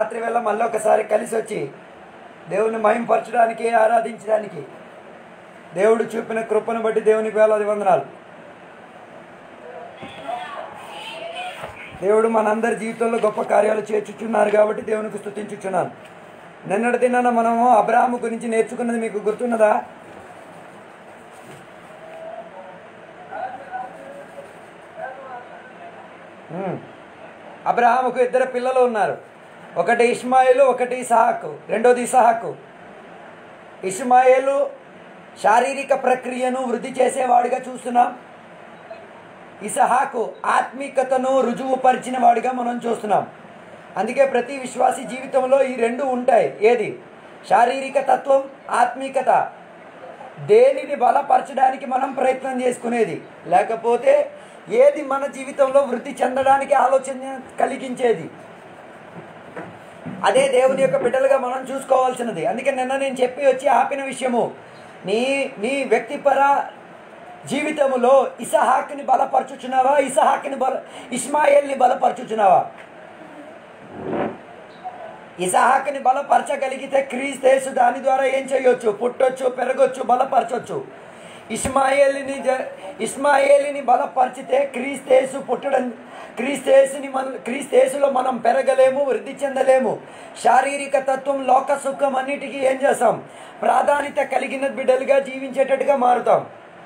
రాత్రి వేళ మళ్ళీ ఒకసారి కలిసి వచ్చి దేవుని మహింపరచడానికి ఆరాధించడానికి దేవుడు చూపిన కృపను బట్టి దేవునికి వేలాది వందనాలు దేవుడు మనందరి జీవితంలో గొప్ప కార్యాలు చేర్చుచున్నారు కాబట్టి దేవునికి స్తుతించుచున్నాను నిన్నటి దినాన మనము అబ్రాహము గురించి నేర్చుకున్నది మీకు గుర్తున్నదా ఉమ్. అబ్రహాముకు ఇద్దరు పిల్లలు ఉన్నారు ఒకటి ఇస్మాయిలు ఒకటి ఇసహాకు రెండోది ఇసహాకు ఇస్మాయిలు శారీరక ప్రక్రియను వృద్ధి చేసేవాడిగా చూస్తున్నాం ఇసహాకు ఆత్మీకతను రుజువుపరిచిన వాడిగా మనం చూస్తున్నాం అందుకే ప్రతి విశ్వాసి జీవితంలో ఈ రెండు ఉంటాయి ఏది శారీరక తత్వం ఆత్మీకత దేనిని బలపరచడానికి మనం ప్రయత్నం చేసుకునేది లేకపోతే ఏది మన జీవితంలో వృద్ధి చెందడానికి ఆలోచన కలిగించేది అదే దేవుని యొక్క బిడ్డలుగా మనం చూసుకోవాల్సినది అందుకే నిన్న నేను చెప్పి వచ్చి ఆపిన విషయము నీ నీ వ్యక్తిపర జీవితములో ఇసహాక్ని బలపరచుచున్నావా ఇసహాక్ని బల ఇస్మాయిల్ని బలపరచుచున్నావా ఇసహాక్ని బలపరచగలిగితే క్రీస్తేసు దాని ద్వారా ఏం చేయొచ్చు పుట్టొచ్చు పెరగొచ్చు బలపరచొచ్చు ఇస్మాయిల్ని జ- ఇస్మాయిల్ని బలపరిచితే క్రీస్తేసు పుట్టడం క్రీస్తేసుని మన క్రీస్తేసులో మనం పెరగలేము వృద్ధి చెందలేము శారీరక తత్వం లోక సుఖం అన్నిటికీ ఏం చేస్తాం ప్రాధాన్యత కలిగిన బిడ్డలుగా జీవించేటట్టుగా మారుతాం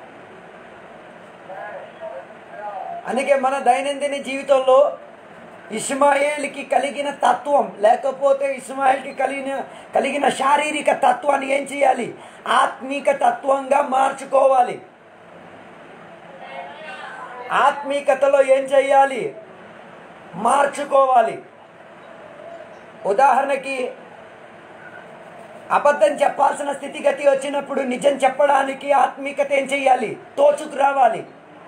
అందుకే మన దైనందిన జీవితంలో ఇస్మాయిల్కి కలిగిన తత్వం లేకపోతే ఇస్మాయిల్కి కలిగిన కలిగిన శారీరక తత్వాన్ని ఏం చేయాలి ఆత్మీక తత్వంగా మార్చుకోవాలి ఆత్మీకతలో ఏం చేయాలి మార్చుకోవాలి ఉదాహరణకి అబద్ధం చెప్పాల్సిన స్థితిగతి వచ్చినప్పుడు నిజం చెప్పడానికి ఆత్మీకత ఏం చేయాలి తోచుకు రావాలి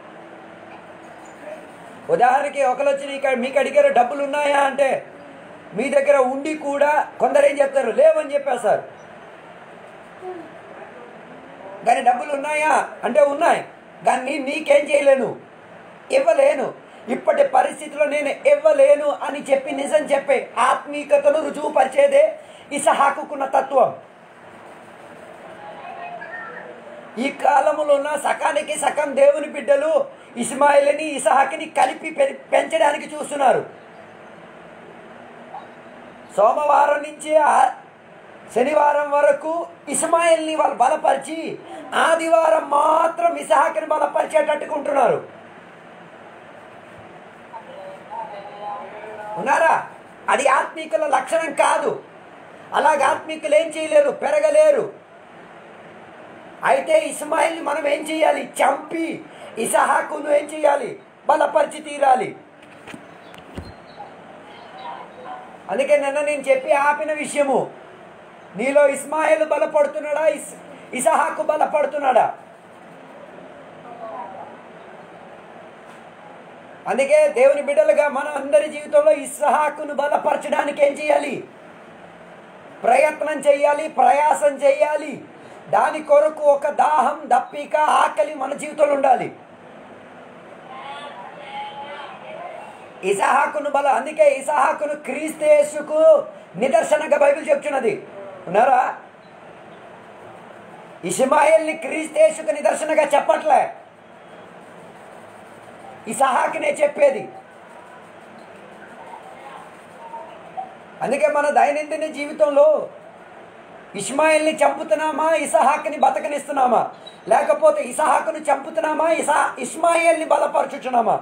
ఉదాహరణకి ఒకరు వచ్చి నీకు మీకు అడిగారు డబ్బులు ఉన్నాయా అంటే మీ దగ్గర ఉండి కూడా కొందరు ఏం చెప్తారు లేవని చెప్పేస్తారు కానీ డబ్బులు ఉన్నాయా అంటే ఉన్నాయి కానీ నీకేం చేయలేను ఇవ్వలేను ఇప్పటి పరిస్థితిలో నేను ఇవ్వలేను అని చెప్పి నిజం చెప్పే ఆత్మీకతను రుజువుపరిచేదే ఇసహాకుకున్న తత్వం ఈ కాలంలో ఉన్న సకానికి సగం దేవుని బిడ్డలు ఇస్మాయిల్ని ఇసహాకిని కలిపి పె- పెంచడానికి చూస్తున్నారు సోమవారం నుంచి ఆ- శనివారం వరకు ఇస్మాయిల్ని వాళ్ళు బలపరిచి ఆదివారం మాత్రం ఇసహాకిని బలపరిచేటట్టుగా ఉంటున్నారు ఉన్నారా అది ఆత్మీకుల లక్షణం కాదు అలాగ ఆత్మీకులు ఏం చేయలేరు పెరగలేరు అయితే ఇస్మాయిల్ని మనం ఏం చేయాలి చంపి ఇసహాకును ఏం చేయాలి బలపరిచి తీరాలి అందుకే నిన్న నేను చెప్పి ఆపిన విషయము నీలో ఇస్మాయిల్ బలపడుతున్నాడా ఇస్ ఇసహాకు బలపడుతున్నాడా అందుకే దేవుని బిడ్డలుగా మన అందరి జీవితంలో ఇస్సహాకును బలపరచడానికి ఏం చేయాలి ప్రయత్నం చేయాలి ప్రయాసం చేయాలి దాని కొరకు ఒక దాహం దప్పిక ఆకలి మన జీవితంలో ఉండాలి ఇసహాకును బల అందుకే ఇసహాకును క్రీస్తేసుకు నిదర్శనంగా బైబిల్ చెప్తున్నది ఉన్నారా ఇస్మాయిల్ని క్రీస్తేసుకు నిదర్శనగా చెప్పట్లే ఇసహాకునే చెప్పేది అందుకే మన దైనందిన జీవితంలో ఇస్మాయిల్ని చంపుతున్నామా ఇసహాక్ని బతకనిస్తున్నామా లేకపోతే ఇసహాకును చంపుతున్నామా ఇసా ఇస్మాయిల్ని బలపరచుచున్నామా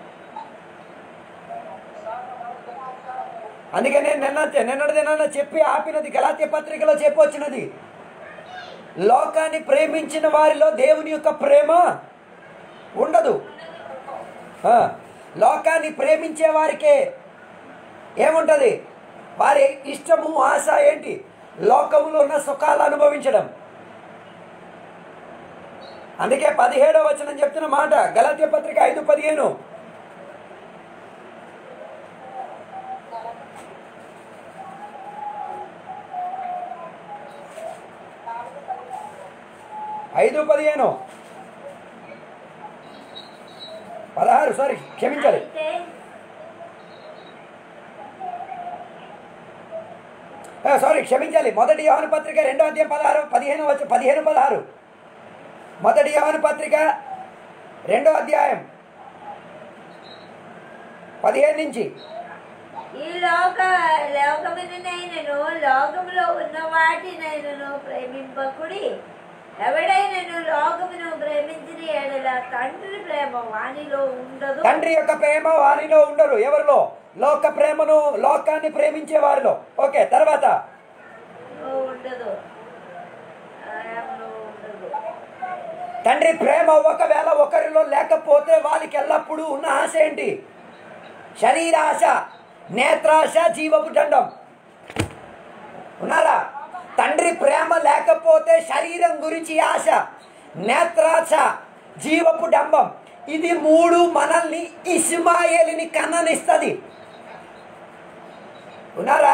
అందుకే నేను నిన్న నిన్నటి దినాన చెప్పి ఆపినది గలాత్య పత్రికలో చెప్పొచ్చినది లోకాన్ని ప్రేమించిన వారిలో దేవుని యొక్క ప్రేమ ఉండదు ఆ, లోకాన్ని ప్రేమించే వారికే ఏముంటది వారి ఇష్టము ఆశ ఏంటి లోకములో ఉన్న సుఖాలు అనుభవించడం అందుకే పదిహేడవ వచనం చెప్తున్న మాట గలాత్య పత్రిక ఐదు పదిహేను ఐదు పదిహేను పదహారు సారీ క్షమించాలి అయితే ఆ, సారీ క్షమించాలి మొదటి యోహాను పత్రిక రెండో అధ్యాయం పదహారు పదిహేను వచ్చి పదిహేను పదహారు మొదటి యోహాను పత్రిక రెండో అధ్యాయం పదిహేను నుంచి ఈ లోక లోకమునైనను లోకములో ఉన్న వాటినైనను ప్రేమింపకుడి ఎవడైనను లోకమును ప్రేమించిన ఎడల తండ్రి ప్రేమ వానిలో ఉండదు తండ్రి యొక్క ప్రేమ వారిలో ఉండరు ఎవరిలో లోక ప్రేమను లోకాన్ని ప్రేమించే వారిలో ఓకే తర్వాత ఉండదు ఆయనలో ఉండదు తండ్రి ప్రేమ ఒకవేళ ఒకరిలో లేకపోతే వాళ్ళకి ఎల్లప్పుడూ ఉన్న ఆశ ఏంటి శరీరాశ నేత్రాశ జీవపు దండం ఉన్నారా తండ్రి ప్రేమ లేకపోతే శరీరం గురించి ఆశ నేత్రాశ జీవపు డంబం ఇది మూడు మనల్ని ఇస్మాయేలిని కన్ననిస్తుంది ఉన్నారా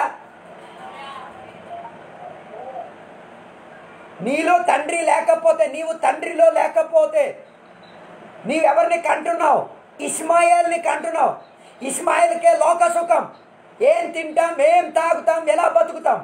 నీలో తండ్రి లేకపోతే నీవు తండ్రిలో లేకపోతే నీవెవరిని కంటున్నావు ఇస్మాయిల్ని కంటున్నావు ఇస్మాయిల్కే లోక సుఖం ఏం తింటాం ఏం తాగుతాం ఎలా బతుకుతాం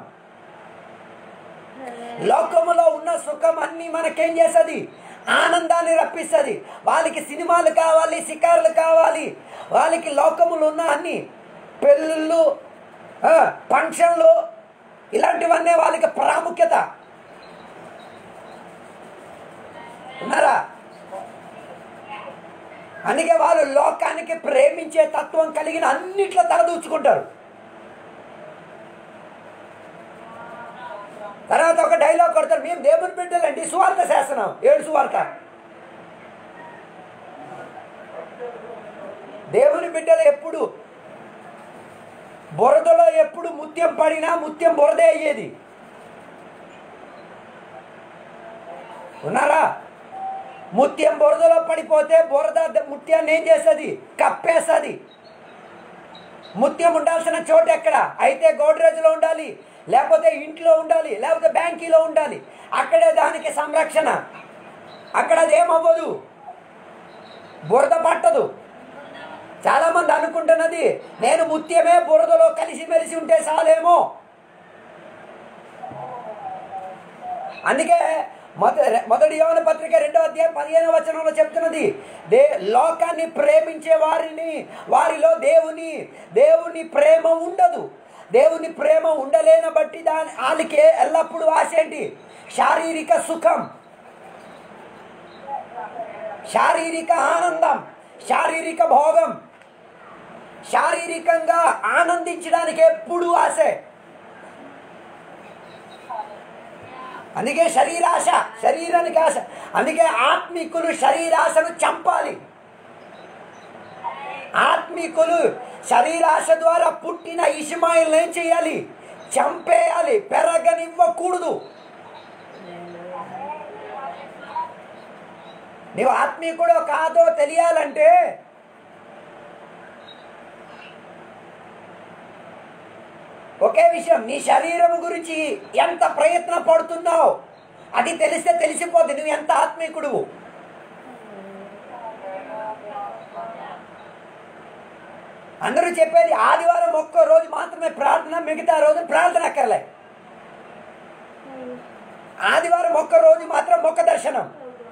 లోకములో ఉన్న సుఖం అన్ని మనకేం చేస్తుంది ఆనందాన్ని రప్పిస్తుంది వాళ్ళకి సినిమాలు కావాలి షికారులు కావాలి వాళ్ళకి లోకములు ఉన్న అన్ని పెళ్ళిళ్ళు ఆ, ఫంక్షన్లు ఇలాంటివన్నీ వాళ్ళకి ప్రాముఖ్యత ఉన్నారా అందుకే వాళ్ళు లోకానికి ప్రేమించే తత్వం కలిగిన అన్నిట్లో తలదూచుకుంటారు తర్వాత ఒక డైలాగ్ కొడతారు మేము దేవుని బిడ్డలండి సువార్త శాసనం ఏడు సువార్త దేవుని బిడ్డలు ఎప్పుడు బురదలో ఎప్పుడు ముత్యం పడినా ముత్యం బురదే అయ్యేది ఉన్నారా ముత్యం బురదలో పడిపోతే బురద ద- ముత్యాన్ని ఏం చేస్తుంది కప్పేస్తుంది ముత్యం ఉండాల్సిన చోటు ఎక్కడ అయితే గోడ్రేజ్లో ఉండాలి లేకపోతే ఇంట్లో ఉండాలి లేకపోతే బ్యాంకీలో ఉండాలి అక్కడే దానికి సంరక్షణ అక్కడ అది ఏమవ్వదు బురద పట్టదు చాలా మంది అనుకుంటున్నది నేను ముత్యమే బురదలో కలిసిమెలిసి ఉంటే చాలేమో అందుకే మొద మొదటి యోన పత్రిక రెండో అధ్యాయం పదిహేను వచనంలో చెప్తున్నది దే లోకాన్ని ప్రేమించే వారిని వారిలో దేవుని దేవుని ప్రేమ ఉండదు దేవుని ప్రేమ ఉండలేన బట్టి దాని వాళ్ళకి ఎల్లప్పుడూ ఆశ ఏంటి శారీరక సుఖం శారీరక ఆనందం శారీరక భోగం శారీరకంగా ఆనందించడానికి ఎప్పుడూ ఆశే అందుకే శరీరాశ శరీరానికి ఆశ అందుకే ఆత్మికులు శరీరాశను చంపాలి ఆత్మికులు శరీరాశ ద్వారా పుట్టిన ఇస్మాయిల్ ఏం చేయాలి చంపేయాలి పెరగనివ్వకూడదు నీవు ఆత్మీకుడో కాదో తెలియాలంటే ఒకే విషయం నీ శరీరం గురించి ఎంత ప్రయత్న పడుతున్నావు అది తెలిస్తే తెలిసిపోద్ది నువ్వు ఎంత ఆత్మీకుడు అందరూ చెప్పేది ఆదివారం ఒక్క రోజు మాత్రమే ప్రార్థన మిగతా రోజు ప్రార్థన అక్కర్లే ఆదివారం ఒక్క రోజు మాత్రం మొక్క దర్శనం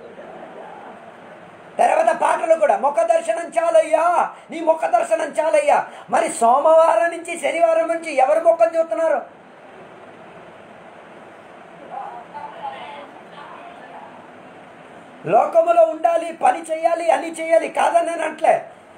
తర్వాత పాటలు కూడా మొక్క దర్శనం చాలయ్యా నీ మొక్క దర్శనం చాలయ్యా మరి సోమవారం నుంచి శనివారం నుంచి ఎవరు మొక్కలు చూస్తున్నారు లోకములో ఉండాలి పని చేయాలి అని చేయాలి కాదని నేను అంటలే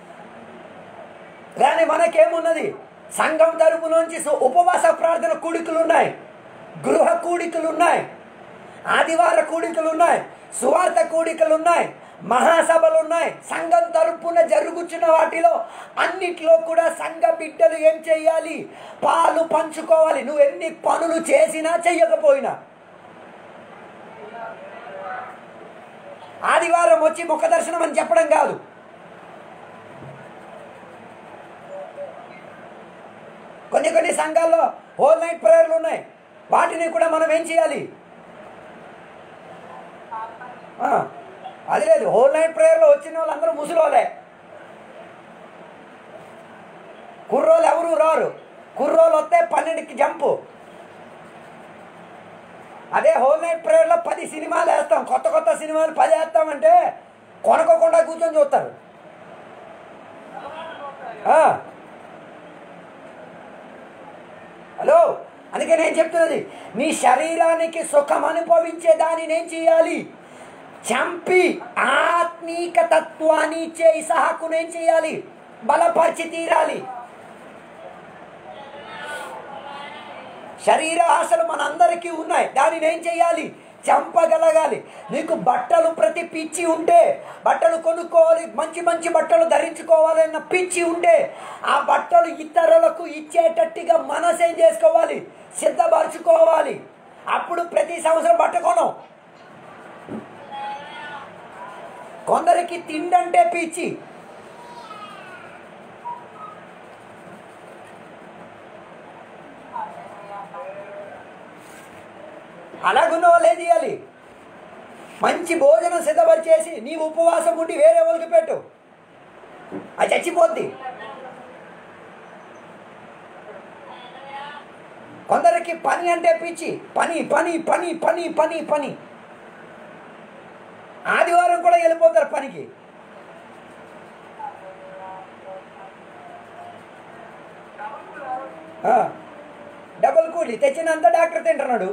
కానీ మనకేమున్నది సంఘం తరపు నుంచి సు- ఉపవాస ప్రార్థన కూడికలు ఉన్నాయి గృహ కూడికలు ఉన్నాయి ఆదివార కూడికలు ఉన్నాయి సువార్త కూడికలు ఉన్నాయి మహాసభలు ఉన్నాయి సంఘం తరపున జరుగుతున్న వాటిలో అన్నిట్లో కూడా సంఘ బిడ్డలు ఏం చేయాలి పాలు పంచుకోవాలి నువ్వు ఎన్ని పనులు చేసినా చెయ్యకపోయినా ఆదివారం వచ్చి ముఖ దర్శనం అని చెప్పడం కాదు కొన్ని కొన్ని సంఘాల్లో హోల్ నైట్ ప్రేయర్లు ఉన్నాయి వాటిని కూడా మనం ఏం చేయాలి ఆ, అది లేదు హోల్ నైట్ ప్రేయర్లో వచ్చిన వాళ్ళందరూ ముసలోలే కుర్రోలు ఎవరు రారు కుర్రోలు వస్తే పన్నెండుకి జంపు అదే హోల్ నైట్ ప్రేయర్లో పది సినిమాలు వేస్తాం కొత్త కొత్త సినిమాలు పది వేస్తామంటే కొనుక్కోకుండా కూర్చొని చూస్తారు ఆ. హలో అందుకే నేను చెప్తున్నది నీ శరీరానికి సుఖం అనుభవించే దాన్ని నేను చేయాలి చంపి ఆత్మీక తత్వాన్ని ఇచ్చే ఇసహాకు నేను చేయాలి బలపరిచి తీరాలి శరీర ఆశలు మనందరికీ ఉన్నాయి దాన్ని నేను చేయాలి చంపగలగాలి నీకు బట్టలు ప్రతి పిచ్చి ఉంటే బట్టలు కొనుక్కోవాలి మంచి మంచి బట్టలు ధరించుకోవాలి అన్న పిచ్చి ఉంటే ఆ బట్టలు ఇతరులకు ఇచ్చేటట్టుగా మనసేం చేసుకోవాలి సిద్ధపరచుకోవాలి అప్పుడు ప్రతి సంవత్సరం బట్ట కొనం కొందరికి తిండంటే పిచ్చి అలాగున్న వాళ్ళు ఏం చేయాలి మంచి భోజనం సిద్ధపరిచేసి నీ ఉపవాసం ఉండి వేరే వాళ్ళకి పెట్టు అది చచ్చిపోద్ది కొందరికి పని అంటే పిచ్చి పని పని పని పని పని పని ఆదివారం కూడా వెళ్ళిపోతారు పనికి ఆ, డబుల్ కూలి తెచ్చినంత డాక్టర్ తింటున్నాడు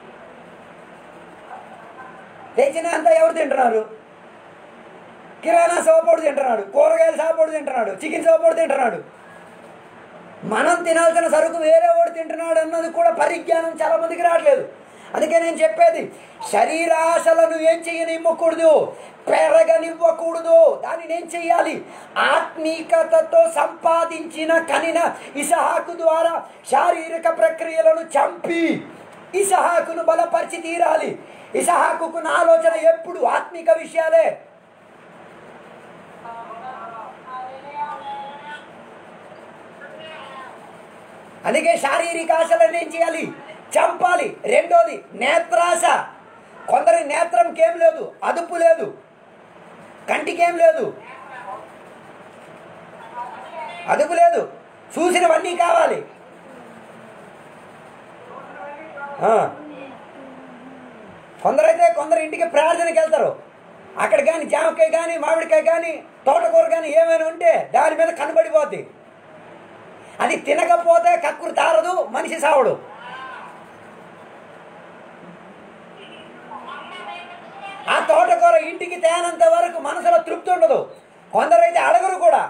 తెచ్చినంత ఎవరు తింటున్నారు కిరాణా సోపోడు తింటున్నాడు కూరగాయల సాపోడు తింటున్నాడు చికెన్ సోపోడు తింటున్నాడు మనం తినాల్సిన సరుకు వేరే వాడు తింటున్నాడు అన్నది కూడా పరిజ్ఞానం చాలా మందికి రావట్లేదు అందుకే నేను చెప్పేది శరీరాశలను ఏం చేయనివ్వకూడదు పెరగనివ్వకూడదు దాన్ని నేను చెయ్యాలి ఆత్మీకతతో సంపాదించిన కనిన ఇసహాకు ద్వారా శారీరక ప్రక్రియలను చంపి ఇసహాకును బలపరిచి తీరాలి ఇసహాకుకు నా ఆలోచన ఎప్పుడు ఆత్మిక విషయాలే అందుకే శారీరక ఆశలను ఏం చేయాలి చంపాలి రెండోది నేత్రాశ కొందరి నేత్రంకి ఏం లేదు అదుపు లేదు కంటికి ఏం లేదు అదుపు లేదు చూసినవన్నీ కావాలి ఆ. కొందరైతే కొందరు ఇంటికి ప్రార్థనకి వెళ్తారు అక్కడ కానీ జామకాయ కానీ మామిడికాయ కానీ తోటకూర కానీ ఏమైనా ఉంటే దాని మీద కనబడిపోద్ది అది తినకపోతే కక్కురు తారదు మనిషి సావడు ఆ తోటకూర ఇంటికి తేనంత వరకు మనసులో తృప్తి ఉండదు కొందరైతే అడగరు కూడా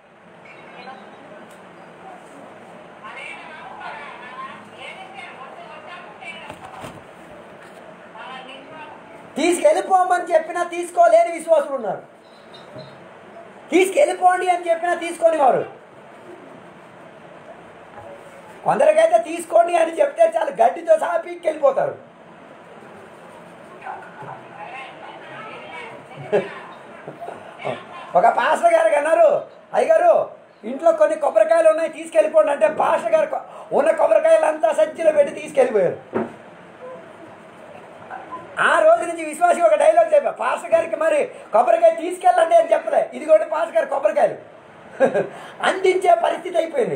తీసుకెళ్ళిపోమని చెప్పినా తీసుకోలేని విశ్వాసులు ఉన్నారు తీసుకెళ్ళిపోండి అని చెప్పినా తీసుకొని వారు కొందరికైతే తీసుకోండి అని చెప్తే చాలు గడ్డితో సహా పీక్కెళ్ళిపోతారు ఒక పాస్టర్ గారికి అన్నారు అయ్యగారు ఇంట్లో కొన్ని కొబ్బరికాయలు ఉన్నాయి తీసుకెళ్ళిపోండి అంటే పాస్టర్ గారు కొ- ఉన్న కొబ్బరికాయలు అంతా సజ్జలో పెట్టి తీసుకెళ్ళిపోయారు ఆ రోజు నుంచి విశ్వాసి ఒక డైలాగ్ చెప్పా పాస్టర్ గారికి మరి కొబ్బరికాయ తీసుకెళ్ళండి అని చెప్పలే ఇది కూడా పాస్టర్ గారి కొబ్బరికాయలు అందించే పరిస్థితి అయిపోయింది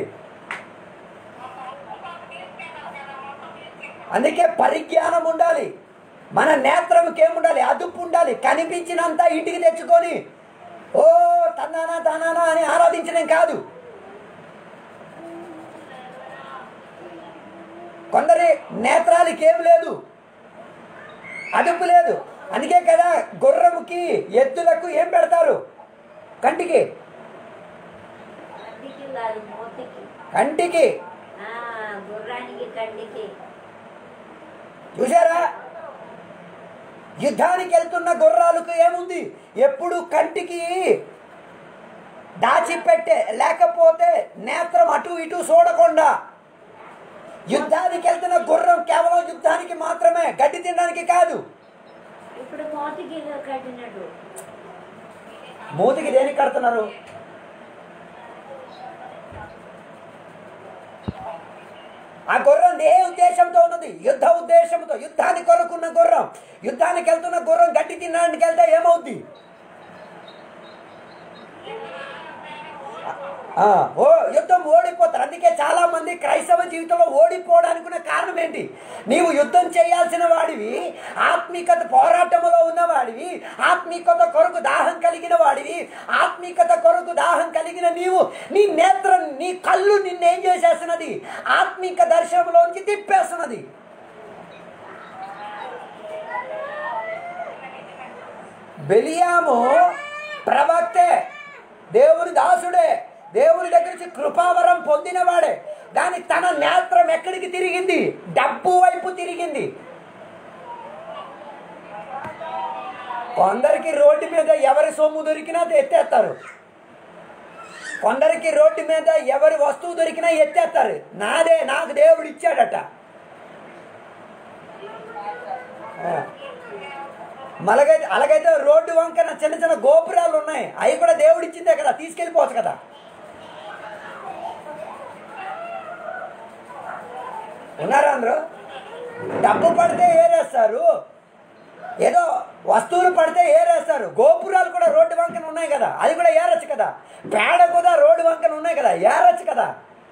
అందుకే పరిజ్ఞానం ఉండాలి మన నేత్రంకి ఏముండాలి అదుపు ఉండాలి కనిపించినంత ఇంటికి తెచ్చుకొని ఓ తన్నానా తన్నానా అని ఆరాధించడం కాదు కొందరి నేత్రాలకి ఏం లేదు అదుపు లేదు అందుకే కదా గుర్రముకి ఎద్దులకు ఏం పెడతారు కంటికి కంటికి కాదు మూతికి కంటికి ఆ, గుర్రానికి కంటికి చూసారా యుద్ధానికి వెళ్తున్న గుర్రాలకు ఏముంది ఎప్పుడు కంటికి దాచిపెట్టే లేకపోతే నేత్రం అటు ఇటు చూడకుండా యుద్ధానికి వెళ్తున్న గుర్రం కేవలం యుద్ధానికి మాత్రమే గడ్డి తినడానికి కాదు ఇప్పుడు మూతికి కట్టినట్టు మూతికి దేనికి కడుతున్నారు ఆ గుర్రం ఏ ఉద్దేశంతో ఉన్నది యుద్ధ ఉద్దేశంతో యుద్ధానికి కొనుక్కున్న గుర్రం యుద్ధానికి వెళ్తున్న గుర్రం గడ్డి తినడానికి వెళ్తే ఏమవుద్ది ఆ, ఓ యుద్ధం ఓడిపోతారు అందుకే చాలా మంది క్రైస్తవ జీవితంలో ఓడిపోవడానికి ఉన్న కారణం ఏంటి నీవు యుద్ధం చేయాల్సిన వాడివి ఆత్మీకత పోరాటములో ఉన్నవాడివి ఆత్మీకత కొరకు దాహం కలిగిన వాడివి ఆత్మీకత కొరకు దాహం కలిగిన నీవు నీ నేత్రం నీ కళ్ళు నిన్నేం చేసేస్తున్నది ఆత్మీక దర్శనంలోంచి తిప్పేస్తున్నది బెలియాము ప్రవక్తే దేవుని దాసుడే దేవుని దగ్గర నుంచి కృపావరం పొందినవాడే దాని తన నేత్రం ఎక్కడికి తిరిగింది డబ్బు వైపు తిరిగింది కొందరికి రోడ్డు మీద ఎవరి సొమ్ము దొరికినా ఎత్తేస్తారు కొందరికి రోడ్డు మీద ఎవరి వస్తువు దొరికినా ఎత్తేస్తారు నాదే నాకు దేవుడు ఇచ్చాడట ఆ. మలగైతే అలాగైతే రోడ్డు వంకన చిన్న చిన్న గోపురాలు ఉన్నాయి అవి కూడా దేవుడు ఇచ్చిందే కదా తీసుకెళ్ళిపోవచ్చు కదా ఉన్నారా అందరూ డబ్బు పడితే ఏరేస్తారు ఏదో వస్తువులు పడితే ఏరేస్తారు గోపురాలు కూడా రోడ్డు వంకన ఉన్నాయి కదా అది కూడా ఏరచ్చు కదా పేడ కూడా రోడ్డు వంకన ఉన్నాయి కదా ఏరచ్చు కదా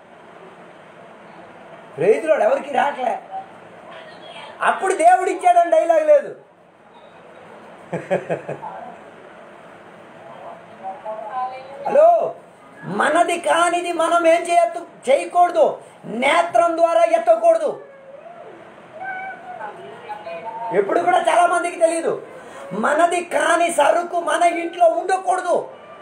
రైతులో ఎవరికి రావట్లే అప్పుడు దేవుడు ఇచ్చాడని డైలాగ్ లేదు హలో మనది కానిది మనం ఏం చేయొద్దు చేయకూడదు నేత్రం ద్వారా ఎత్తకూడదు ఎప్పుడు కూడా చాలా మందికి తెలియదు మనది కాని సరుకు మన ఇంట్లో ఉండకూడదు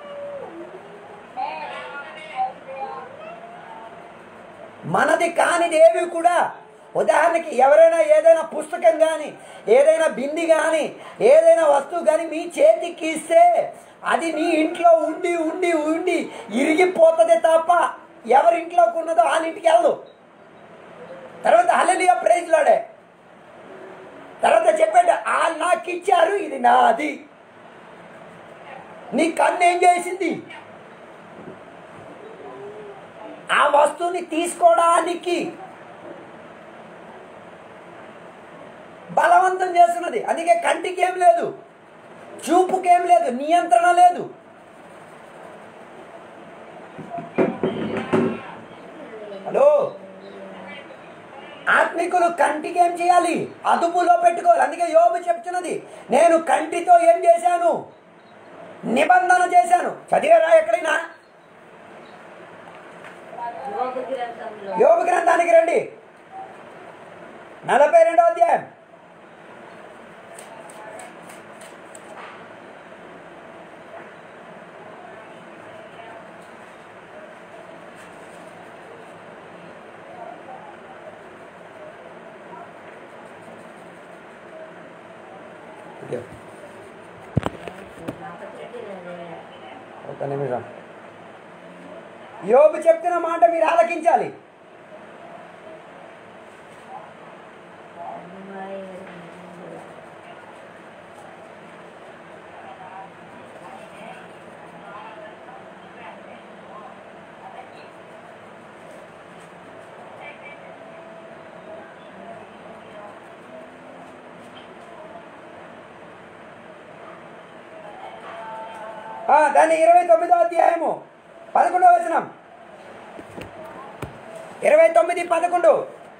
మనది కానిది ఏవి కూడా ఉదాహరణకి ఎవరైనా ఏదైనా పుస్తకం కానీ ఏదైనా బింది కానీ ఏదైనా వస్తువు కానీ మీ చేతికి ఇస్తే అది నీ ఇంట్లో ఉండి ఉండి ఉండి ఇరిగిపోతుంది తప్ప ఎవరింట్లోకి ఉన్నదో వాళ్ళ ఇంటికి వెళ్ళదు తర్వాత హలలియా ప్రైజ్లాడే తర్వాత చెప్పాడు వాళ్ళు నాకు ఇచ్చారు ఇది నాది నీ కన్ను ఏం చేసింది ఆ వస్తువుని తీసుకోవడానికి బలవంతం చేస్తున్నది అందుకే కంటికి ఏం లేదు చూపుకేం లేదు నియంత్రణ లేదు హలో ఆత్మికులు కంటికి ఏం చేయాలి అదుపులో పెట్టుకోవాలి అందుకే యోబు చెప్తున్నది నేను కంటితో ఏం చేశాను నిబంధన చేశాను చదివారా ఎక్కడైనా యోగ గ్రంథంలో యోగ గ్రంథానికి రండి నలభై రెండో అధ్యాయం ఒక నిమిషం యోబు చెప్తున్న మాట మీరు ఆలకించాలి ఆ, దాని ఇరవై తొమ్మిదో అధ్యాయము పదకొండో వచనం ఇరవై తొమ్మిది పదకొండు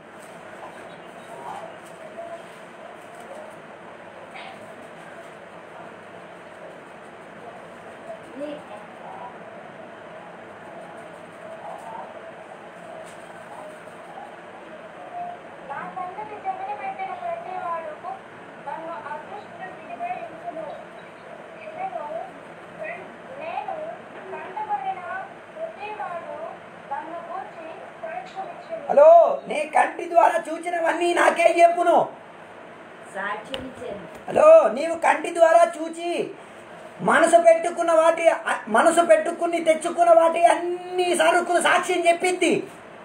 నా సంగతి చెవినబెట్టిన ప్రతివాడు నన్ను అదృష్టంగా ఎంచును. నేను నేను కంటబడిన ప్రతివాడు నన్ను గూర్చి సాక్ష్యమిచ్చును. హలో నీ కంటి ద్వారా చూచినవన్నీ నాకే చెప్పును సాక్ష్యం ఇచ్చాను హలో నీవు కంటి ద్వారా చూచి మనసు పెట్టుకున్న వాటి మనసు పెట్టుకుని తెచ్చుకున్న వాటి అన్ని సరుకులు సాక్ష్యం చెప్పిద్ది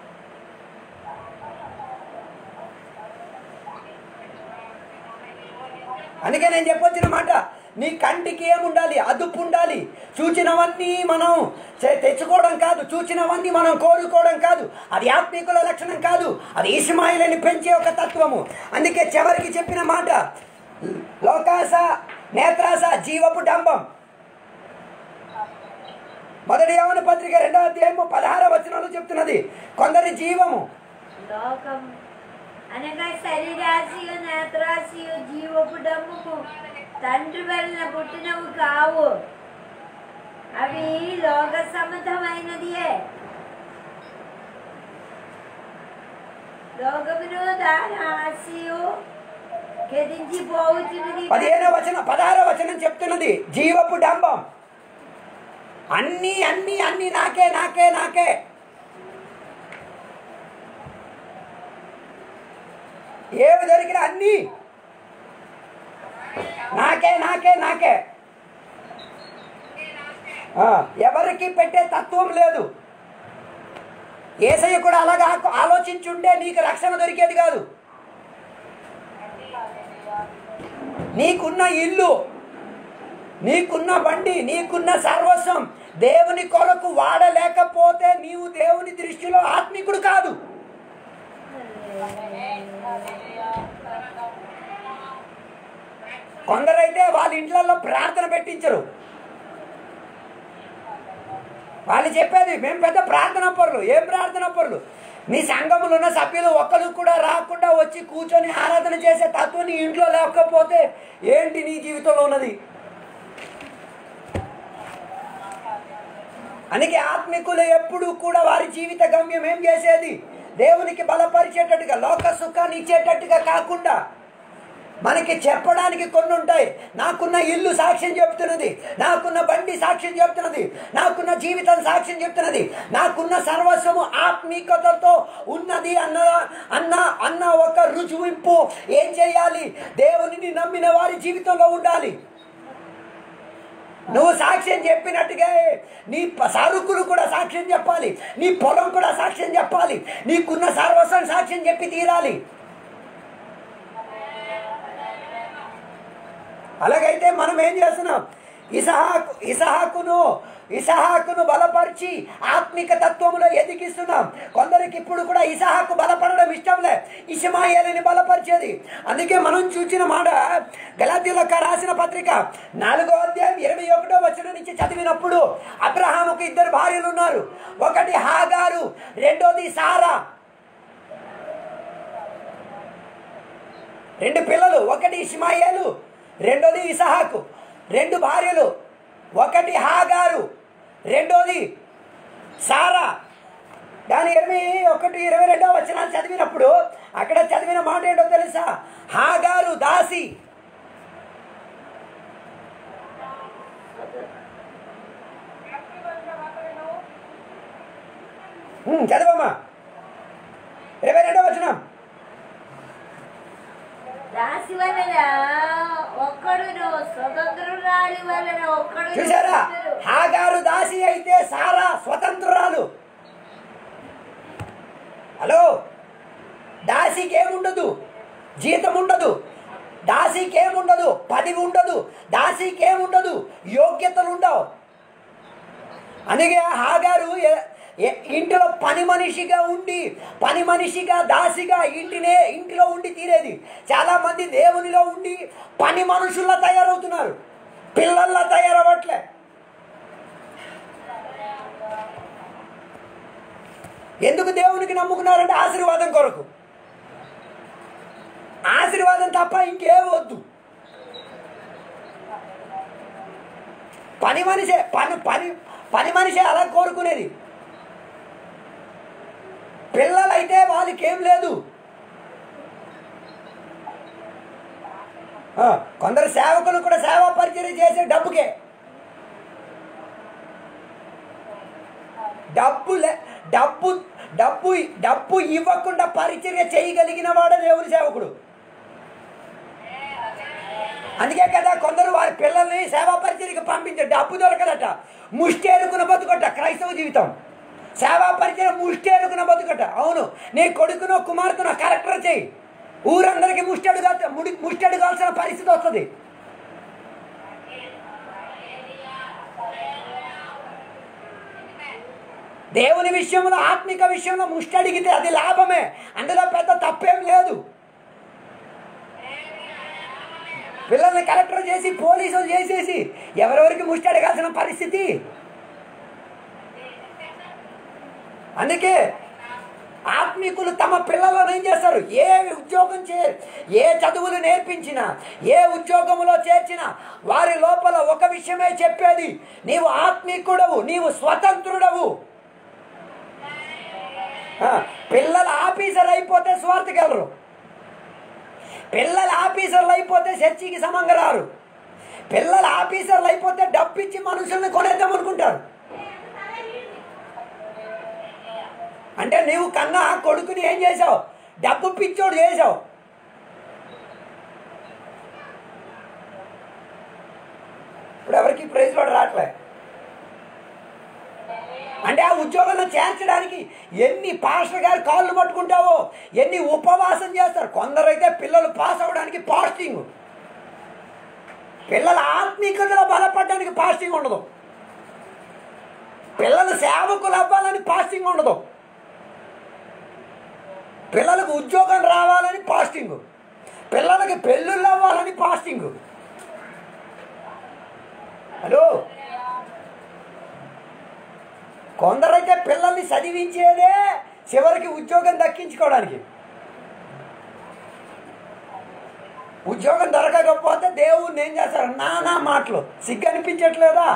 అందుకే నేను చెప్పొచ్చిన మాట నీ కంటికి ఏముండాలి అదుపు ఉండాలి చూచినవన్నీ మనం చే- తెచ్చుకోవడం కాదు చూచినవన్నీ మనం కోరుకోవడం కాదు అది ఆత్మీకుల లక్షణం కాదు అది ఇస్మాయిలని పెంచే ఒక తత్వము అందుకే చివరికి చెప్పిన మాట లోకాస నేత్రాస జీవపు డంబం మొదటి యవన పత్రిక రెండవ అధ్యాయము పదహార వచనంలో చెప్తున్నది కొందరి జీవము లోకం అనగా శరీరాశియు నేత్రాశియు జీవపు డమ్ముకు తండ్రి వలన పుట్టినవి కావు అవి లోక సంబంధమైనదియే లోకమును దాని ఆశయు గతించిపోవచ్చున్నది పదిహేనో వచనం పదహారో వచనం చెప్తున్నది జీవపు డంబం అన్నీ అన్నీ అన్నీ నాకే నాకే నాకే ఏవి దొరికినా అన్నీ నాకే నాకే నాకే ఆ, ఎవరికి పెట్టే తత్వం లేదు ఏసయ్య కూడా అలాగా ఆకు- ఆలోచించుంటే నీకు రక్షణ దొరికేది కాదు నీకున్న ఇల్లు నీకున్న బండి నీకున్న సర్వస్వం దేవుని కొరకు వాడలేకపోతే నీవు దేవుని దృష్టిలో ఆత్మికుడు కాదు కొందరైతే వాళ్ళ ఇంట్లలో ప్రార్థన పెట్టించరు వాళ్ళు చెప్పేది మేము పెద్ద ప్రార్థన పరులు ఏం ప్రార్థన పరులు నీ సంఘములో ఉన్న సభ్యులు ఒక్కరు కూడా రాకుండా వచ్చి కూర్చొని ఆరాధన చేసే తత్వం నీ ఇంట్లో లేకపోతే ఏంటి నీ జీవితంలో ఉన్నది అందుకే ఆత్మికులు ఎప్పుడు కూడా వారి జీవిత గమ్యం ఏం చేసేది దేవునికి బలపరిచేటట్టుగా లోక సుఖాన్ని ఇచ్చేటట్టుగా కాకుండా మనకి చెప్పడానికి కొన్ని ఉంటాయి నాకున్న ఇల్లు సాక్ష్యం చెప్తున్నది నాకున్న బండి సాక్ష్యం చెప్తున్నది నాకున్న జీవితం సాక్ష్యం చెప్తున్నది నాకున్న సర్వస్వము ఆత్మీకతతో ఉన్నది అన్న అన్న అన్న ఒక రుజువింపు ఏం చేయాలి దేవునిని నమ్మిన వారి జీవితంలో ఉండాలి నువ్వు సాక్ష్యం చెప్పినట్టుగా నీ ప- సరుకులు కూడా సాక్ష్యం చెప్పాలి నీ పొలం కూడా సాక్ష్యం చెప్పాలి నీకున్న సర్వస్వం సాక్ష్యం చెప్పి తీరాలి అలాగైతే మనం ఏం చేస్తున్నాం ఇసహాకు ఇసహాకును ఇసహాకును బలపరిచి ఆత్మిక తత్వములో ఎదిగిస్తున్నాం కొందరికి ఇప్పుడు కూడా ఇసహాకు బలపడడం ఇష్టంలే ఇషమాయేలిని బలపరిచేది అందుకే మనం చూసిన మాట గలాతీలకు రాసిన పత్రిక నాలుగో అధ్యాయం ఇరవై ఒకటో వచ్చిన నుంచి చదివినప్పుడు అబ్రహాముకు ఇద్దరు భార్యలు ఉన్నారు ఒకటి హాగారు రెండోది సారా రెండు పిల్లలు ఒకటి ఇస్మాయేలు రెండోది ఇసహాకు రెండు భార్యలు ఒకటి హాగారు రెండోది సారా దాని ఇరవై ఒకటి ఇరవై రెండో వచనాలు చదివినప్పుడు అక్కడ చదివిన మాట ఏంటో తెలుసా హాగారు దాసి ఉమ్, చదవమ్మా ఇరవై రెండో వచనం దాసి వలన ఒక్కడును స్వతంత్రురాలి వలన ఒక్కడు చూసారా హాగారు దాసి అయితే సారా స్వతంత్రురాలు హలో దాసికి ఏముండదు జీతం ఉండదు దాసికి ఏముండదు పదవి ఉండదు దాసికి ఏముండదు యోగ్యతలు ఉండవు అందుకే హాగారు ఎ- ఎ- ఇంటిలో పని మనిషిగా ఉండి పని మనిషిగా దాసిగా ఇంటినే ఇంటిలో ఉండి తీరేది చాలా మంది దేవునిలో ఉండి పని మనుషుల్లా తయారవుతున్నారు పిల్లల్లా తయారవ్వట్లే ఎందుకు దేవునికి నమ్ముకున్నారంటే ఆశీర్వాదం కొరకు ఆశీర్వాదం తప్ప ఇంకేం వద్దు పని మనిషే పని పని పని మనిషే అలా కోరుకునేది పిల్లలైతే వాళ్ళకి ఏం లేదు ఆ, కొందరు సేవకులు కూడా సేవా పరిచయం చేసే డబ్బుకే డబ్బు లే- డబ్బు డబ్బు డబ్బు ఇవ్వకుండా పరిచర్య చేయగలిగిన వాడే దేవుని సేవకుడు అందుకే కదా కొందరు వారి పిల్లల్ని సేవా పరిచర్యకి పంపించారు డబ్బు దొరకదట ముష్టి ఎరుకున బతుకట క్రైస్తవ జీవితం సేవా పరిచయం ముష్టి ఎరుకున బతుకట అవును నీ కొడుకునో కుమార్తెనో కరెక్టర్ చేయి ఊరందరికీ ముష్టి అడుగా ముడి ముష్టి అడగాల్సిన పరిస్థితి వస్తుంది దేవుని విషయంలో ఆత్మిక విషయంలో ముష్టి అడిగితే అది లాభమే అందులో పెద్ద తప్పేం లేదు పిల్లల్ని కలెక్టర్ చేసి పోలీసులు చేసేసి ఎవరెవరికి ముష్టి అడగాల్సిన పరిస్థితి అందుకే ఆత్మీకులు తమ పిల్లలను ఏం చేస్తారు ఏ ఉద్యోగం చే ఏ చదువులు నేర్పించినా ఏ ఉద్యోగంలో చేర్చినా వారి లోపల ఒక విషయమే చెప్పేది నీవు ఆత్మీకుడవు నీవు స్వతంత్రుడవు ఆ, పిల్లలు ఆఫీసర్ అయిపోతే స్వార్థకెళ్ళరు పిల్లలు ఆఫీసర్లు అయిపోతే చర్చికి సమంగా రారు పిల్లలు ఆఫీసర్లు అయిపోతే డబ్బిచ్చి మనుషుల్ని కొనేద్దాం అనుకుంటారు అంటే నీవు కన్నా కొడుకుని ఏం చేసావు డబ్బు పిచ్చోడు చేసావు ఇప్పుడు ఎవరికి ప్రైజ్ కూడా రావట్లే అంటే ఆ ఉద్యోగంలో చేర్చడానికి ఎన్ని పాస్టర్ గారు కాళ్ళు పట్టుకుంటావో ఎన్ని ఉపవాసం చేస్తారు కొందరైతే పిల్లలు పాస్ అవ్వడానికి పాస్టింగ్ పిల్లల ఆత్మీయతలో బలపడడానికి పాస్టింగ్ ఉండదు పిల్లలు సేవకులు అవ్వాలని పాస్టింగ్ ఉండదు పిల్లలకు ఉద్యోగం రావాలని పాస్టింగ్ పిల్లలకి పెళ్ళిళ్ళు అవ్వాలని పాస్టింగ్ హలో కొందరైతే పిల్లల్ని చదివించేదే చివరికి ఉద్యోగం దక్కించుకోవడానికి ఉద్యోగం దొరకకపోతే దేవుణ్ణి ఏం చేస్తారు నానా మాటలు సిగ్గు అనిపించట్లేదా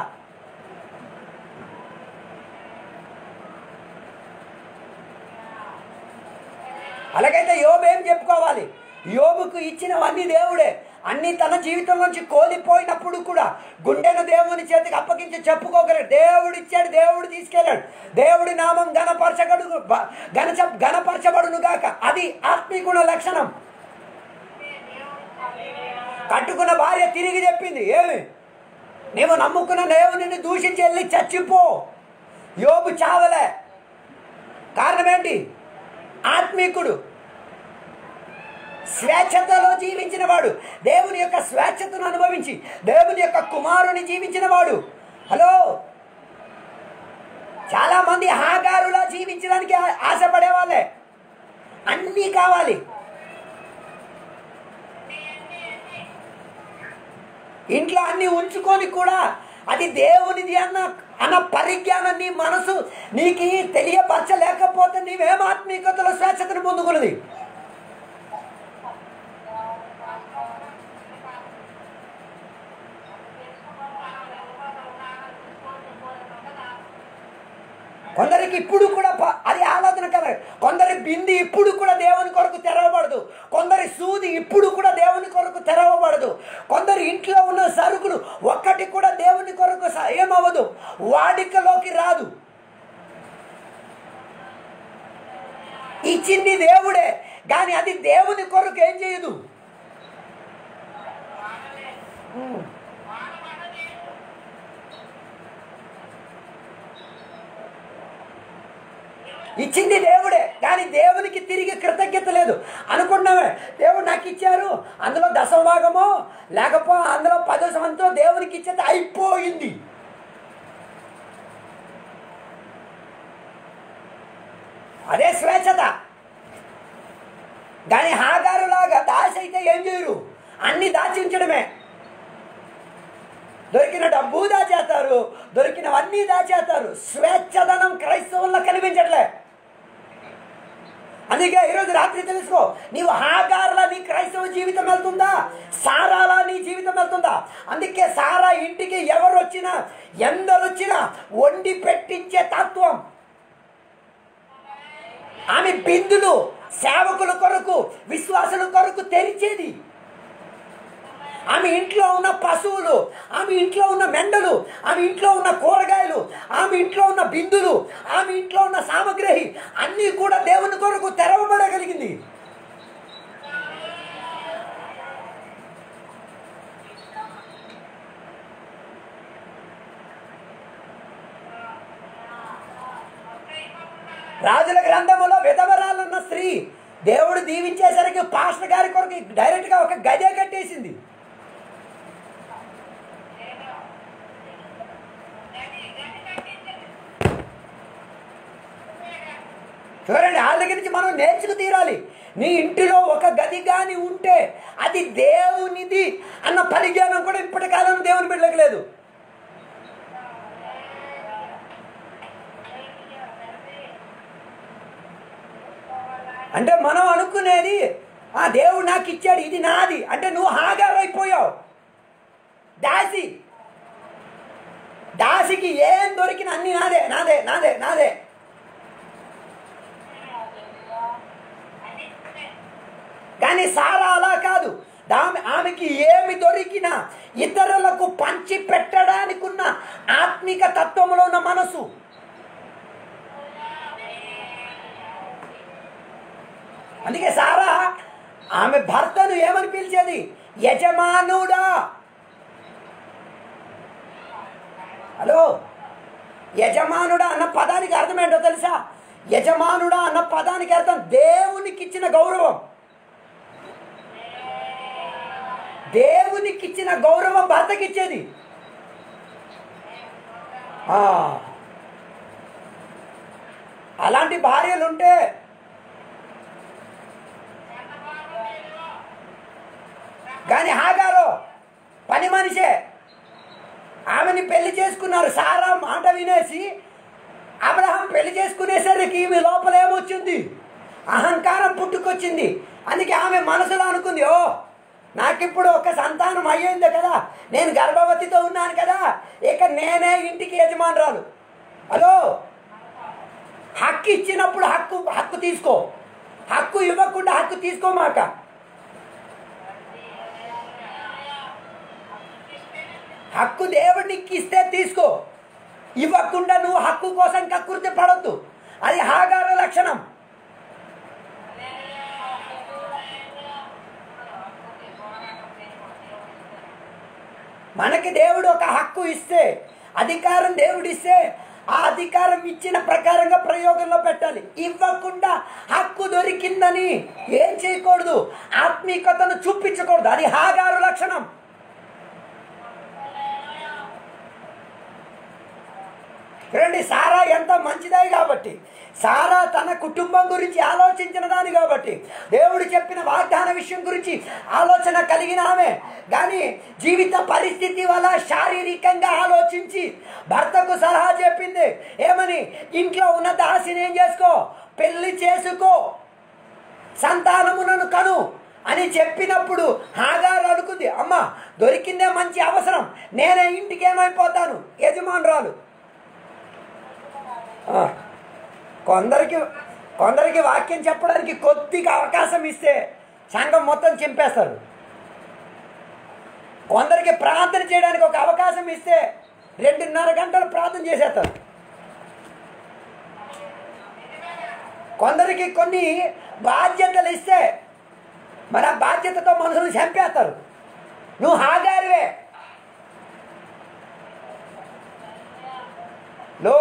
అలాగైతే యోబు ఏం చెప్పుకోవాలి యోబుకు ఇచ్చినవన్నీ దేవుడే అన్ని తన జీవితం నుంచి కోల్పోయినప్పుడు కూడా గుండెను దేవుని చేతికి అప్పగించి చెప్పుకోగలడు దేవుడు ఇచ్చాడు దేవుడు తీసుకెళ్ళాడు దేవుడి నామం గణపరచగడు బ- గణచ గణపరచబడును గాక అది ఆత్మీకుణ లక్షణం కట్టుకున్న భార్య తిరిగి చెప్పింది ఏమి నీవు నమ్ముకున్న దేవుని దూషించి వెళ్ళి చచ్చిపో యోబు చావలే కారణం ఏంటి ఆత్మీకుడు స్వేచ్ఛతలో జీవించిన వాడు దేవుని యొక్క స్వేచ్ఛతను అనుభవించి దేవుని యొక్క కుమారుని జీవించిన వాడు హలో చాలా మంది హాగారులా జీవించడానికి ఆ- ఆశపడే వాళ్ళే అన్నీ కావాలి ఇంట్లో అన్ని ఉంచుకొని కూడా అది దేవునిది అన్న అన్న పరిజ్ఞానం నీ మనసు నీకు తెలియపరచలేకపోతే నీవేం ఆత్మీయతలో స్వేచ్ఛతను పొందుకున్నది కొందరికి ఇప్పుడు కూడా ప- అది ఆలోచన కదా కొందరి బింది ఇప్పుడు కూడా దేవుని కొరకు తెరవబడదు కొందరి సూది ఇప్పుడు కూడా దేవుని కొరకు తెరవబడదు కొందరు ఇంట్లో ఉన్న సరుకులు ఒక్కటి కూడా దేవుని కొరకు స- ఏమవ్వదు వాడికలోకి రాదు ఇచ్చింది దేవుడే కానీ అది దేవుని కొరకు ఏం చేయదు ఉమ్. ఇచ్చింది దేవుడే కానీ దేవునికి తిరిగి కృతజ్ఞత లేదు అనుకున్నామే దేవుడు నాకు ఇచ్చారు అందులో దశభాగమో లేకపో అందులో పదో సమంతో దేవునికి ఇచ్చేది అయిపోయింది అదే స్వేచ్ఛత కానీ హాగారులాగా దాచి అయితే ఏం చేయరు అన్ని దాచి ఉంచడమే దొరికిన డబ్బు దాచేస్తారు దొరికినవన్నీ దాచేస్తారు స్వేచ్ఛదనం క్రైస్తవుల్లో కనిపించట్లే అందుకే ఈరోజు రాత్రి తెలుసుకో నీవు హాగారులా నీ క్రైస్తవ జీవితం వెళ్తుందా సారాలా నీ జీవితం వెళ్తుందా అందుకే సారా ఇంటికి ఎవరు వచ్చినా ఎందరు వచ్చినా వండి పెట్టించే తత్వం ఆమె బిందులు సేవకుల కొరకు విశ్వాసుల కొరకు తెరిచేది ఆమె ఇంట్లో ఉన్న పశువులు ఆమె ఇంట్లో ఉన్న మెండలు ఆమె ఇంట్లో ఉన్న కూరగాయలు ఆమె ఇంట్లో ఉన్న బిందులు ఆమె ఇంట్లో ఉన్న సామగ్రి అన్నీ కూడా దేవుని కొరకు తెరవబడగలిగింది రాజుల గ్రంథములో విధవరాలున్న స్త్రీ దేవుడు దీవించేసరికి పాస్టర్ గారి కొరకు డైరెక్ట్గా ఒక గదే కట్టేసింది చూడండి వాళ్ళ దగ్గర నుంచి మనం నేర్చుకు తీరాలి నీ ఇంటిలో ఒక గది కానీ ఉంటే అది దేవునిది అన్న పరిజ్ఞానం కూడా ఇప్పటి కాలంలో దేవుని బిడ్డలకు లేదు అంటే మనం అనుకునేది ఆ దేవుడు నాకు ఇచ్చాడు ఇది నాది అంటే నువ్వు హాగారు అయిపోయావు దాసి దాసికి ఏం దొరికిన అన్ని నాదే నాదే నాదే నాదే కానీ సారా అలా కాదు ఆమె ఆమెకి ఏమి దొరికినా ఇతరులకు పంచి పెట్టడానికి ఉన్న ఆత్మిక తత్వంలో ఉన్న మనసు అందుకే సారా ఆమె భర్తను ఏమని పిలిచేది యజమానుడా హలో యజమానుడా అన్న పదానికి అర్థం ఏంటో తెలుసా యజమానుడా అన్న పదానికి అర్థం దేవునికి ఇచ్చిన గౌరవం దేవునికి ఇచ్చిన గౌరవం భర్తకి ఇచ్చేది ఆ. అలాంటి భార్యలు ఉంటే కానీ హాగారు పని మనిషే ఆమెని పెళ్లి చేసుకున్నారు సారా మాట వినేసి అబ్రహం పెళ్లి చేసుకునేసరికి ఈమె లోపల ఏమొచ్చింది అహంకారం పుట్టుకొచ్చింది అందుకే ఆమె మనసులో అనుకుంది ఓ నాకిప్పుడు ఒక సంతానం అయ్యింది కదా నేను గర్భవతితో ఉన్నాను కదా ఇక నేనే ఇంటికి యజమానురాలు హలో హక్కు ఇచ్చినప్పుడు హక్కు హక్కు తీసుకో హక్కు ఇవ్వకుండా హక్కు తీసుకోమాక హక్కు దేవుడికి ఇస్తే తీసుకో ఇవ్వకుండా నువ్వు హక్కు కోసం కక్కుర్తి పడొద్దు అది హాగార లక్షణం మనకి దేవుడు ఒక హక్కు ఇస్తే అధికారం దేవుడు ఇస్తే ఆ అధికారం ఇచ్చిన ప్రకారంగా ప్రయోగంలో పెట్టాలి ఇవ్వకుండా హక్కు దొరికిందని ఏం చేయకూడదు ఆత్మీయతను చూపించకూడదు అది హాగారు లక్షణం చూడండి సారా ఎంత మంచిదే కాబట్టి సారా తన కుటుంబం గురించి ఆలోచించిన దాని కాబట్టి దేవుడు చెప్పిన వాగ్దాన విషయం గురించి ఆలోచన కలిగిన ఆమె కానీ జీవిత పరిస్థితి వల్ల శారీరకంగా ఆలోచించి భర్తకు సలహా చెప్పింది ఏమని ఇంట్లో ఉన్న దాసిని ఏం చేసుకో పెళ్లి చేసుకో సంతానమునను కను అని చెప్పినప్పుడు హాగారు అనుకుంది అమ్మ దొరికిందే మంచి అవసరం నేనే ఇంటికి ఏమైపోతాను యజమానురాలు ఆ, కొందరికి కొందరికి వాక్యం చెప్పడానికి కొద్దిగా అవకాశం ఇస్తే సంఘం మొత్తం చింపేస్తారు కొందరికి ప్రార్థన చేయడానికి ఒక అవకాశం ఇస్తే రెండున్నర గంటలు ప్రార్థన చేసేస్తారు కొందరికి కొన్ని బాధ్యతలు ఇస్తే మరి ఆ బాధ్యతతో మనుషులు చంపేస్తారు నువ్వు హాగారివే లో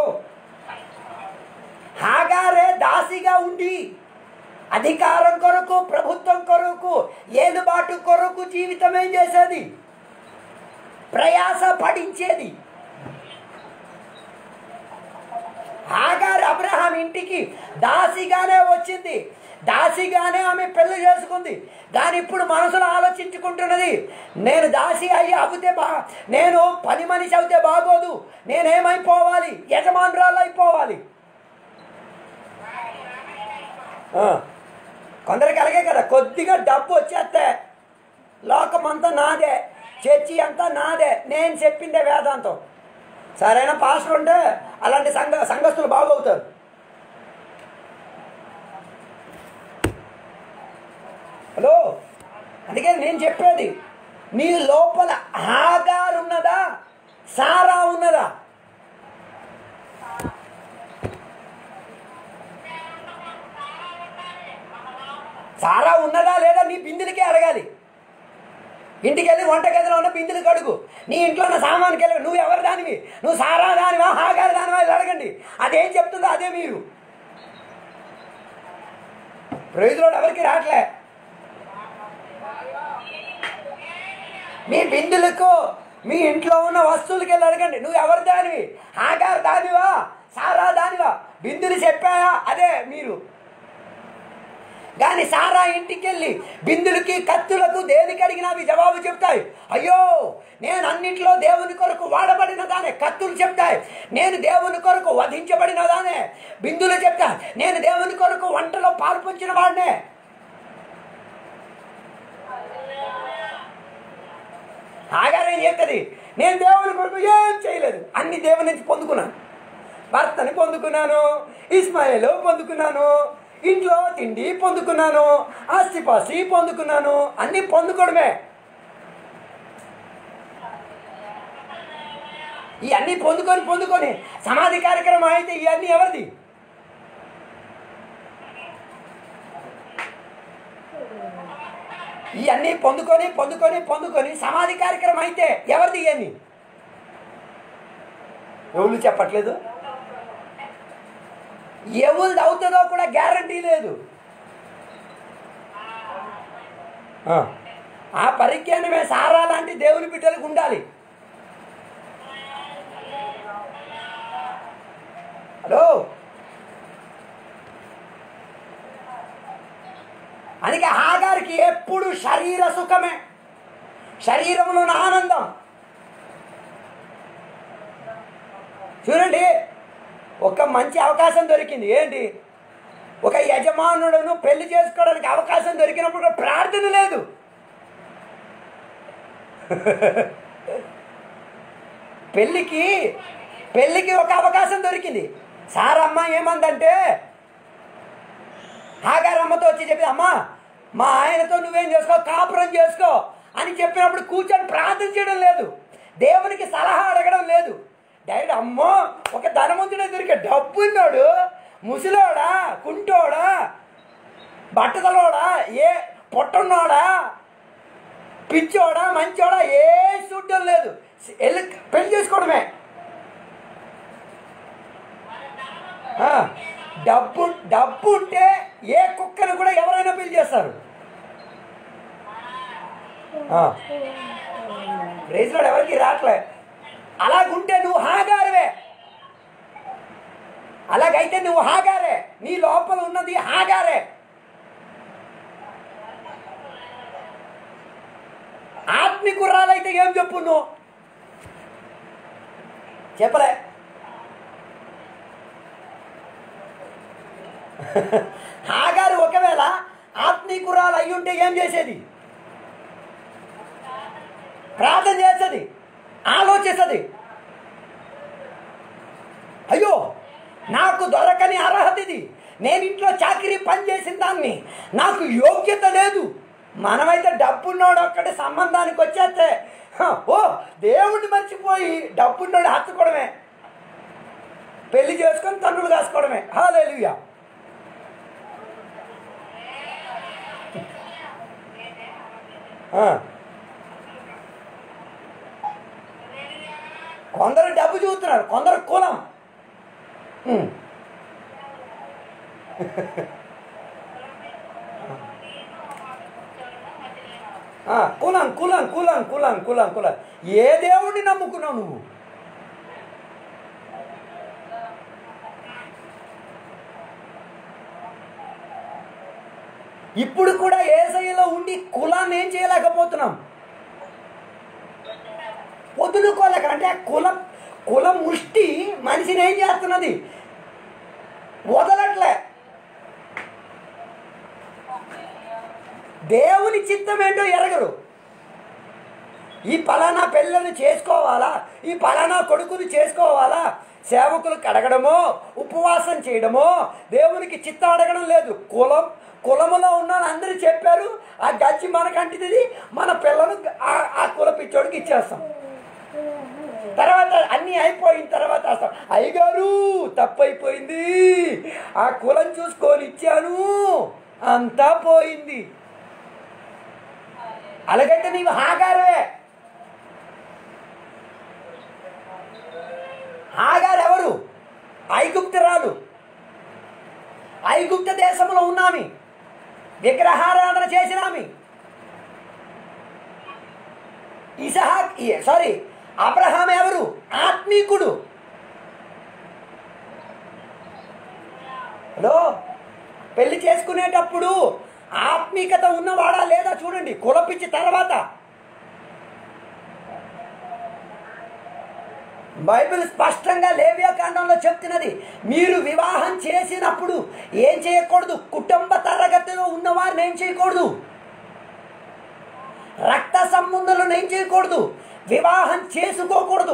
హాగారే దాసిగా ఉండి అధికారం కొరకు ప్రభుత్వం కొరకు ఏలుబాటు కొరకు జీవితం ఏం చేసేది ప్రయాస పడించేది హాగారు అబ్రహాం ఇంటికి దాసిగానే వచ్చింది దాసిగానే ఆమె పెళ్లి చేసుకుంది కానీ ఇప్పుడు మనసులో ఆలోచించుకుంటున్నది నేను దాసి అయ్యి అవుతే బా నేను పని మనిషి అవుతే బాగోదు నేనేమైపోవాలి యజమానురాలు అయిపోవాలి ఆ, కొందరికి అలాగే కదా కొద్దిగా డబ్బు వచ్చేస్తే లోకమంతా నాదే చర్చి అంతా నాదే నేను చెప్పిందే వేదాంతం సరైన పాస్టర్ ఉంటే అలాంటి సంఘ సంఘస్థులు బాగవుతారు హలో అందుకే నేను చెప్పేది నీ లోపల ఆగారు ఉన్నదా సారా ఉన్నదా సారా ఉన్నదా లేదా నీ బిందులకే అడగాలి ఇంటికి వెళ్ళి వంటగదిలో ఉన్న బిందులు కడుగు నీ ఇంట్లో ఉన్న సామాన్కి వెళ్ళి నువ్వు ఎవరు దానివి నువ్వు సారా దానివా హాగారు దానివా ఇది అడగండి అదేం చెప్తుందో అదే మీరు ప్రయోజనం ఎవరికి రావట్లే మీ బిందులకు మీ ఇంట్లో ఉన్న వస్తువులకి వెళ్ళి అడగండి నువ్వు ఎవరు దానివి హాగారు దానివా సారా దానివా బిందులు చెప్పాయా అదే మీరు కానీ సారా ఇంటికి వెళ్ళి బిందులకి కత్తులకు దేనికి అడిగినా అవి జవాబు చెప్తాయి అయ్యో నేను అన్నింటిలో దేవుని కొరకు వాడబడిన దానే కత్తులు చెప్తాయి నేను దేవుని కొరకు వధించబడిన దానే బిందులు చెప్తా నేను దేవుని కొరకు వంటలో పాల్పొంచిన వాడినే ఆగారం చెప్తుంది నేను దేవుని కొరకు ఏం చేయలేదు అన్ని దేవుని నుంచి పొందుకున్నాను భర్తని పొందుకున్నాను ఇస్మాయిల్ పొందుకున్నాను ఇంట్లో తిండి పొందుకున్నాను ఆస్తిపాస్తి పొందుకున్నాను అన్ని పొందుకోవడమే ఇవన్నీ పొందుకొని పొందుకొని సమాధి కార్యక్రమం అయితే ఇవన్నీ ఎవరిది ఇవన్నీ పొందుకొని పొందుకొని పొందుకొని సమాధి కార్యక్రమం అయితే ఎవరిది ఇవన్నీ ఎవరు చెప్పట్లేదు ఎవరిది అవుతుందో కూడా గ్యారంటీ లేదు ఆ, ఆ పరిజ్ఞానమే సారా లాంటి దేవుని బిడ్డలకు ఉండాలి హలో అందుకే హాగారికి ఎప్పుడు శరీర సుఖమే శరీరంలోని ఆనందం చూడండి ఒక మంచి అవకాశం దొరికింది ఏంటి ఒక యజమానుడును పెళ్లి చేసుకోవడానికి అవకాశం దొరికినప్పుడు కూడా ప్రార్థన లేదు పెళ్ళికి పెళ్ళికి ఒక అవకాశం దొరికింది సారమ్మ ఏమందంటే హాగారు అమ్మతో వచ్చి చెప్పి అమ్మా మా ఆయనతో నువ్వేం చేసుకో కాపురం చేసుకో అని చెప్పినప్పుడు కూర్చొని ప్రార్థన చేయడం లేదు దేవునికి సలహా అడగడం లేదు డైరెక్ట్ అమ్మో ఒక ధనవంతుడే దొరికే డబ్బున్నాడు ముసలోడా కుంటోడా బట్టతలోడా ఏ పొట్టున్నోడా పిచ్చోడా మంచోడా ఏ చూడడం లేదు వెళ్ళి పెళ్లి చేసుకోవడమే ఆ, డబ్బు డబ్బు ఉంటే ఏ కుక్కను కూడా ఎవరైనా పెళ్లి చేస్తారు రేసులో ఎవరికి రావట్లే అలాగుంటే నువ్వు హాగారవే అలాగైతే నువ్వు హాగారే నీ లోపల ఉన్నది హాగారే ఆత్మికుర్రాలైతే ఏం చెప్పు నువ్వు చెప్పలే హాగారు ఒకవేళ ఆత్మీకురాలు అయి ఉంటే ఏం చేసేది ప్రార్థన చేస్తుంది ఆలోచిస్తుంది అయ్యో నాకు దొరకని అర్హత ఇది నేను ఇంట్లో చాకరీ పని చేసిన దాన్ని నాకు యోగ్యత లేదు మనమైతే డబ్బున్నోడు ఒక్కటి సంబంధానికి వచ్చేస్తే హ, ఓ దేవుడిని మర్చిపోయి డబ్బున్నోడు హత్తుకోవడమే పెళ్లి చేసుకొని తండ్రులు కాసుకోవడమే హాలేలుయా ఆ. కొందరు డబ్బు చూస్తున్నారు కొందరు కులం ఉమ్. ఆ, కులం కులం కులం కులం కులం కులం ఏ దేవుడిని నమ్ముకున్నావు నువ్వు ఇప్పుడు కూడా ఏసైలో ఉండి కులాన్ని ఏం చేయలేకపోతున్నాం వదులుకోలేక అంటే ఆ కులం కులం ముష్టి మనిషిని ఏం చేస్తున్నది వదలట్లే దేవుని చిత్తం ఏంటో ఎరగరు ఈ పలానా పెళ్ళను చేసుకోవాలా ఈ పలానా కొడుకుని చేసుకోవాలా సేవకులు కడగడమో ఉపవాసం చేయడమో దేవునికి చిత్తం అడగడం లేదు కులం కులములో ఉన్న అందరూ చెప్పారు ఆ గచ్చి మనకంటిది మన పిల్లను ఆ- ఆ కుల పిచ్చోడికి ఇచ్చేస్తాం తర్వాత అన్నీ అయిపోయిన తర్వాత వస్తాం అయ్యగారు తప్పైపోయింది ఆ కులం చూసుకొని ఇచ్చాను అంతా పోయింది అలాగంటే నీవు హాగారవే హాగారు ఎవరు ఐగుప్తురాలు ఐగుప్త దేశంలో ఉన్నామి విగ్రహారాధన చేసినామి ఇసహాక్ ఈ- సారీ అబ్రహాం ఎవరు ఆత్మీకుడు హలో పెళ్లి చేసుకునేటప్పుడు ఆత్మీకత ఉన్నవాడా లేదా చూడండి కులపిచ్చి తర్వాత బైబిల్ స్పష్టంగా లేవ్యాకాండంలో చెప్తున్నది మీరు వివాహం చేసినప్పుడు ఏం చేయకూడదు కుటుంబ తరగతిలో ఉన్నవారిని ఏం చేయకూడదు రక్త సంబంధులను ఏం చేయకూడదు వివాహం చేసుకోకూడదు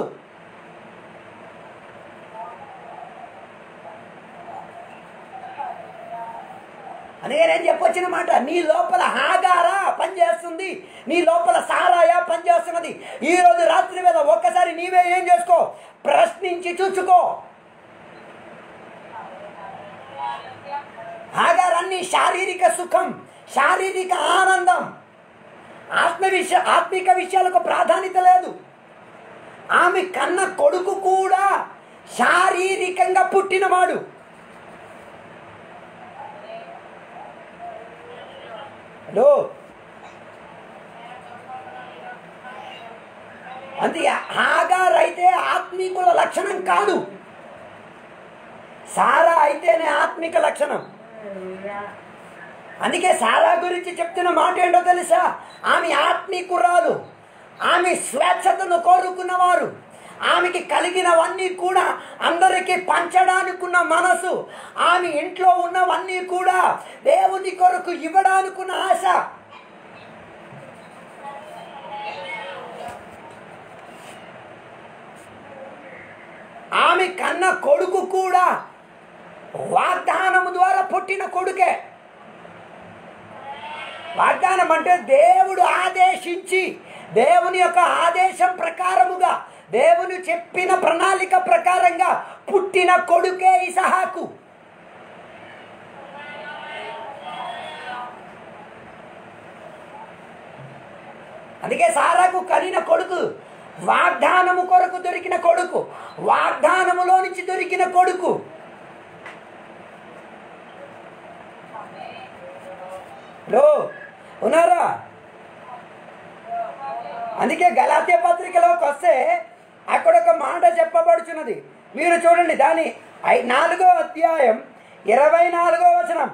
అందుకే నేను చెప్పొచ్చిన మాట నీ లోపల హాగారా పనిచేస్తుంది నీ లోపల సారాయా పనిచేస్తున్నది ఈ రోజు రాత్రి మీద ఒక్కసారి నీవే ఏం చేసుకో ప్రశ్నించి చూసుకో హాగార్ అన్ని శారీరక సుఖం శారీరక ఆనందం ఆత్మ విషయ ఆత్మిక విషయాలకు ప్రాధాన్యత లేదు ఆమె కన్న కొడుకు కూడా శారీరకంగా పుట్టినవాడు హలో అందుకే హాగార్ అయితే ఆత్మీకుల లక్షణం కాదు సారా అయితేనే ఆత్మిక లక్షణం అందుకే సారా గురించి చెప్తున్న మాట ఏంటో తెలుసా ఆమె ఆత్మీకురాలు ఆమె స్వేచ్ఛతను కోరుకున్నవారు ఆమెకి కలిగినవన్నీ కూడా అందరికీ పంచడానికున్న మనసు ఆమె ఇంట్లో ఉన్నవన్నీ కూడా దేవుని కొరకు ఇవ్వడానికున్న ఆశ ఆమె కన్న కొడుకు కూడా వాగ్దానము ద్వారా పుట్టిన కొడుకే వాగ్దానం అంటే దేవుడు ఆదేశించి దేవుని యొక్క ఆదేశం ప్రకారముగా దేవుని చెప్పిన ప్రణాళిక ప్రకారంగా పుట్టిన కొడుకే ఇసహాకు అందుకే సారాకు కనిన కొడుకు వాగ్దానము కొరకు దొరికిన కొడుకు వాగ్దానములో నుంచి దొరికిన కొడుకు హలో ఉన్నారా అందుకే గలాత్య పత్రికలోకి వస్తే అక్కడ ఒక మాట చెప్పబడుచున్నది మీరు చూడండి దాని ఐ నాలుగో అధ్యాయం ఇరవై నాలుగో వచనం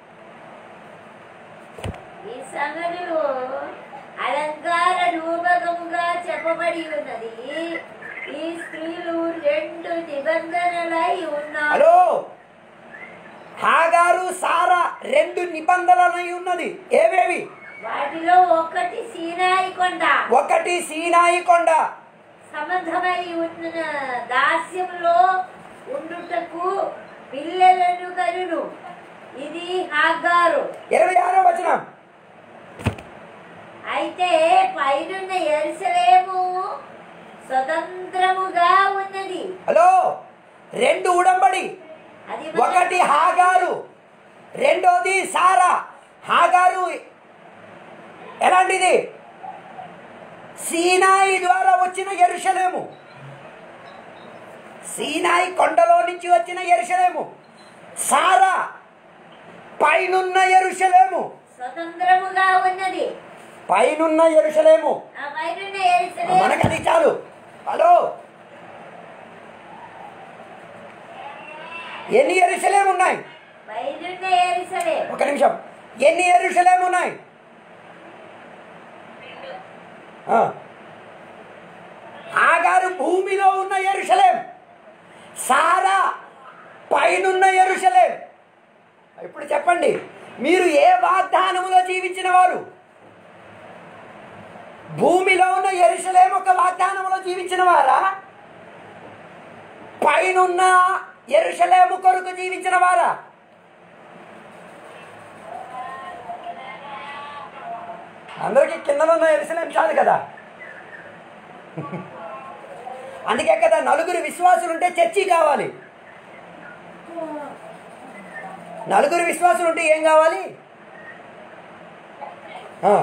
ఈ సంగతులు అలంకార రూపకముగా చెప్పబడి ఉన్నది ఈ స్త్రీలు రెండు నిబంధనలై ఉన్నారు హలో హాగారు సారా రెండు నిబంధనలై ఉన్నది ఏవేవి వాటిలో ఒకటి సీనాయి కొండ ఒకటి సీనాయి కొండ సంబంధమై ఉన్న దాస్యంలో ఉండుటకు పిల్లలను కనును ఇది హాగారు ఇరవై ఆరో వచనం అయితే పైనున్న ఎరుసలేము స్వతంత్రముగా ఉన్నది హలో రెండు ఉడంబడి అది ఒకటి హాగారు రెండోది సారా హాగారు ఎలాంటిది సీనాయి ద్వారా వచ్చిన ఎరుషలేము సీనాయి కొండలో నుంచి వచ్చిన ఎరుషలేము సారా పైనున్న ఎరుషలేము స్వతంత్రముగా ఉన్నది పైనున్న ఎరుషలేము ఆ పైనున్న ఎరుసలేము మనకు అది చాలు హలో ఎన్ని ఎరుషలేము ఉన్నాయి పైనున్న ఎరుసలేము ఒక నిమిషం ఎన్ని ఎరుషలేము ఉన్నాయి ఆ. ఆగారు భూమిలో ఉన్న ఎరుషలేం సారా పైనున్న ఎరుషలేం ఇప్పుడు చెప్పండి మీరు ఏ వాగ్దానములో జీవించిన వారు భూమిలో ఉన్న ఎరుషలేం ఒక వాగ్దానములో జీవించిన వారా పైనున్న ఎరుషలేము కొరకు జీవించిన వారా అందరికీ కిందలో ఉన్న ఎరుసలేం చాలు కదా అందుకే కదా నలుగురు విశ్వాసులు ఉంటే చర్చి కావాలి నలుగురు విశ్వాసులు ఉంటే ఏం కావాలి ఆ.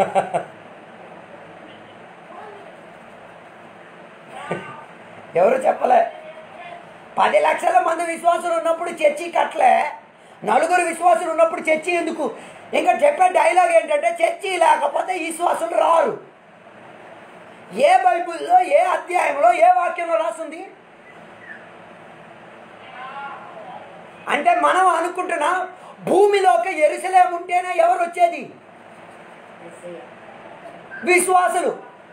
ఎవరు చెప్పలే పది లక్షల మంది విశ్వాసులు ఉన్నప్పుడు చర్చి కట్టలే నలుగురు విశ్వాసులు ఉన్నప్పుడు చర్చి ఎందుకు ఇంకా చెప్పే డైలాగ్ ఏంటంటే చర్చి లేకపోతే విశ్వాసులు రారు ఏ బైబిల్లో ఏ అధ్యాయంలో ఏ వాక్యంలో రాస్తుంది అంటే మనం అనుకుంటున్నాం భూమిలోకి ఎరుసలేం ఉంటేనే ఎవరు వచ్చేది యేసయ్య. విశ్వాసులు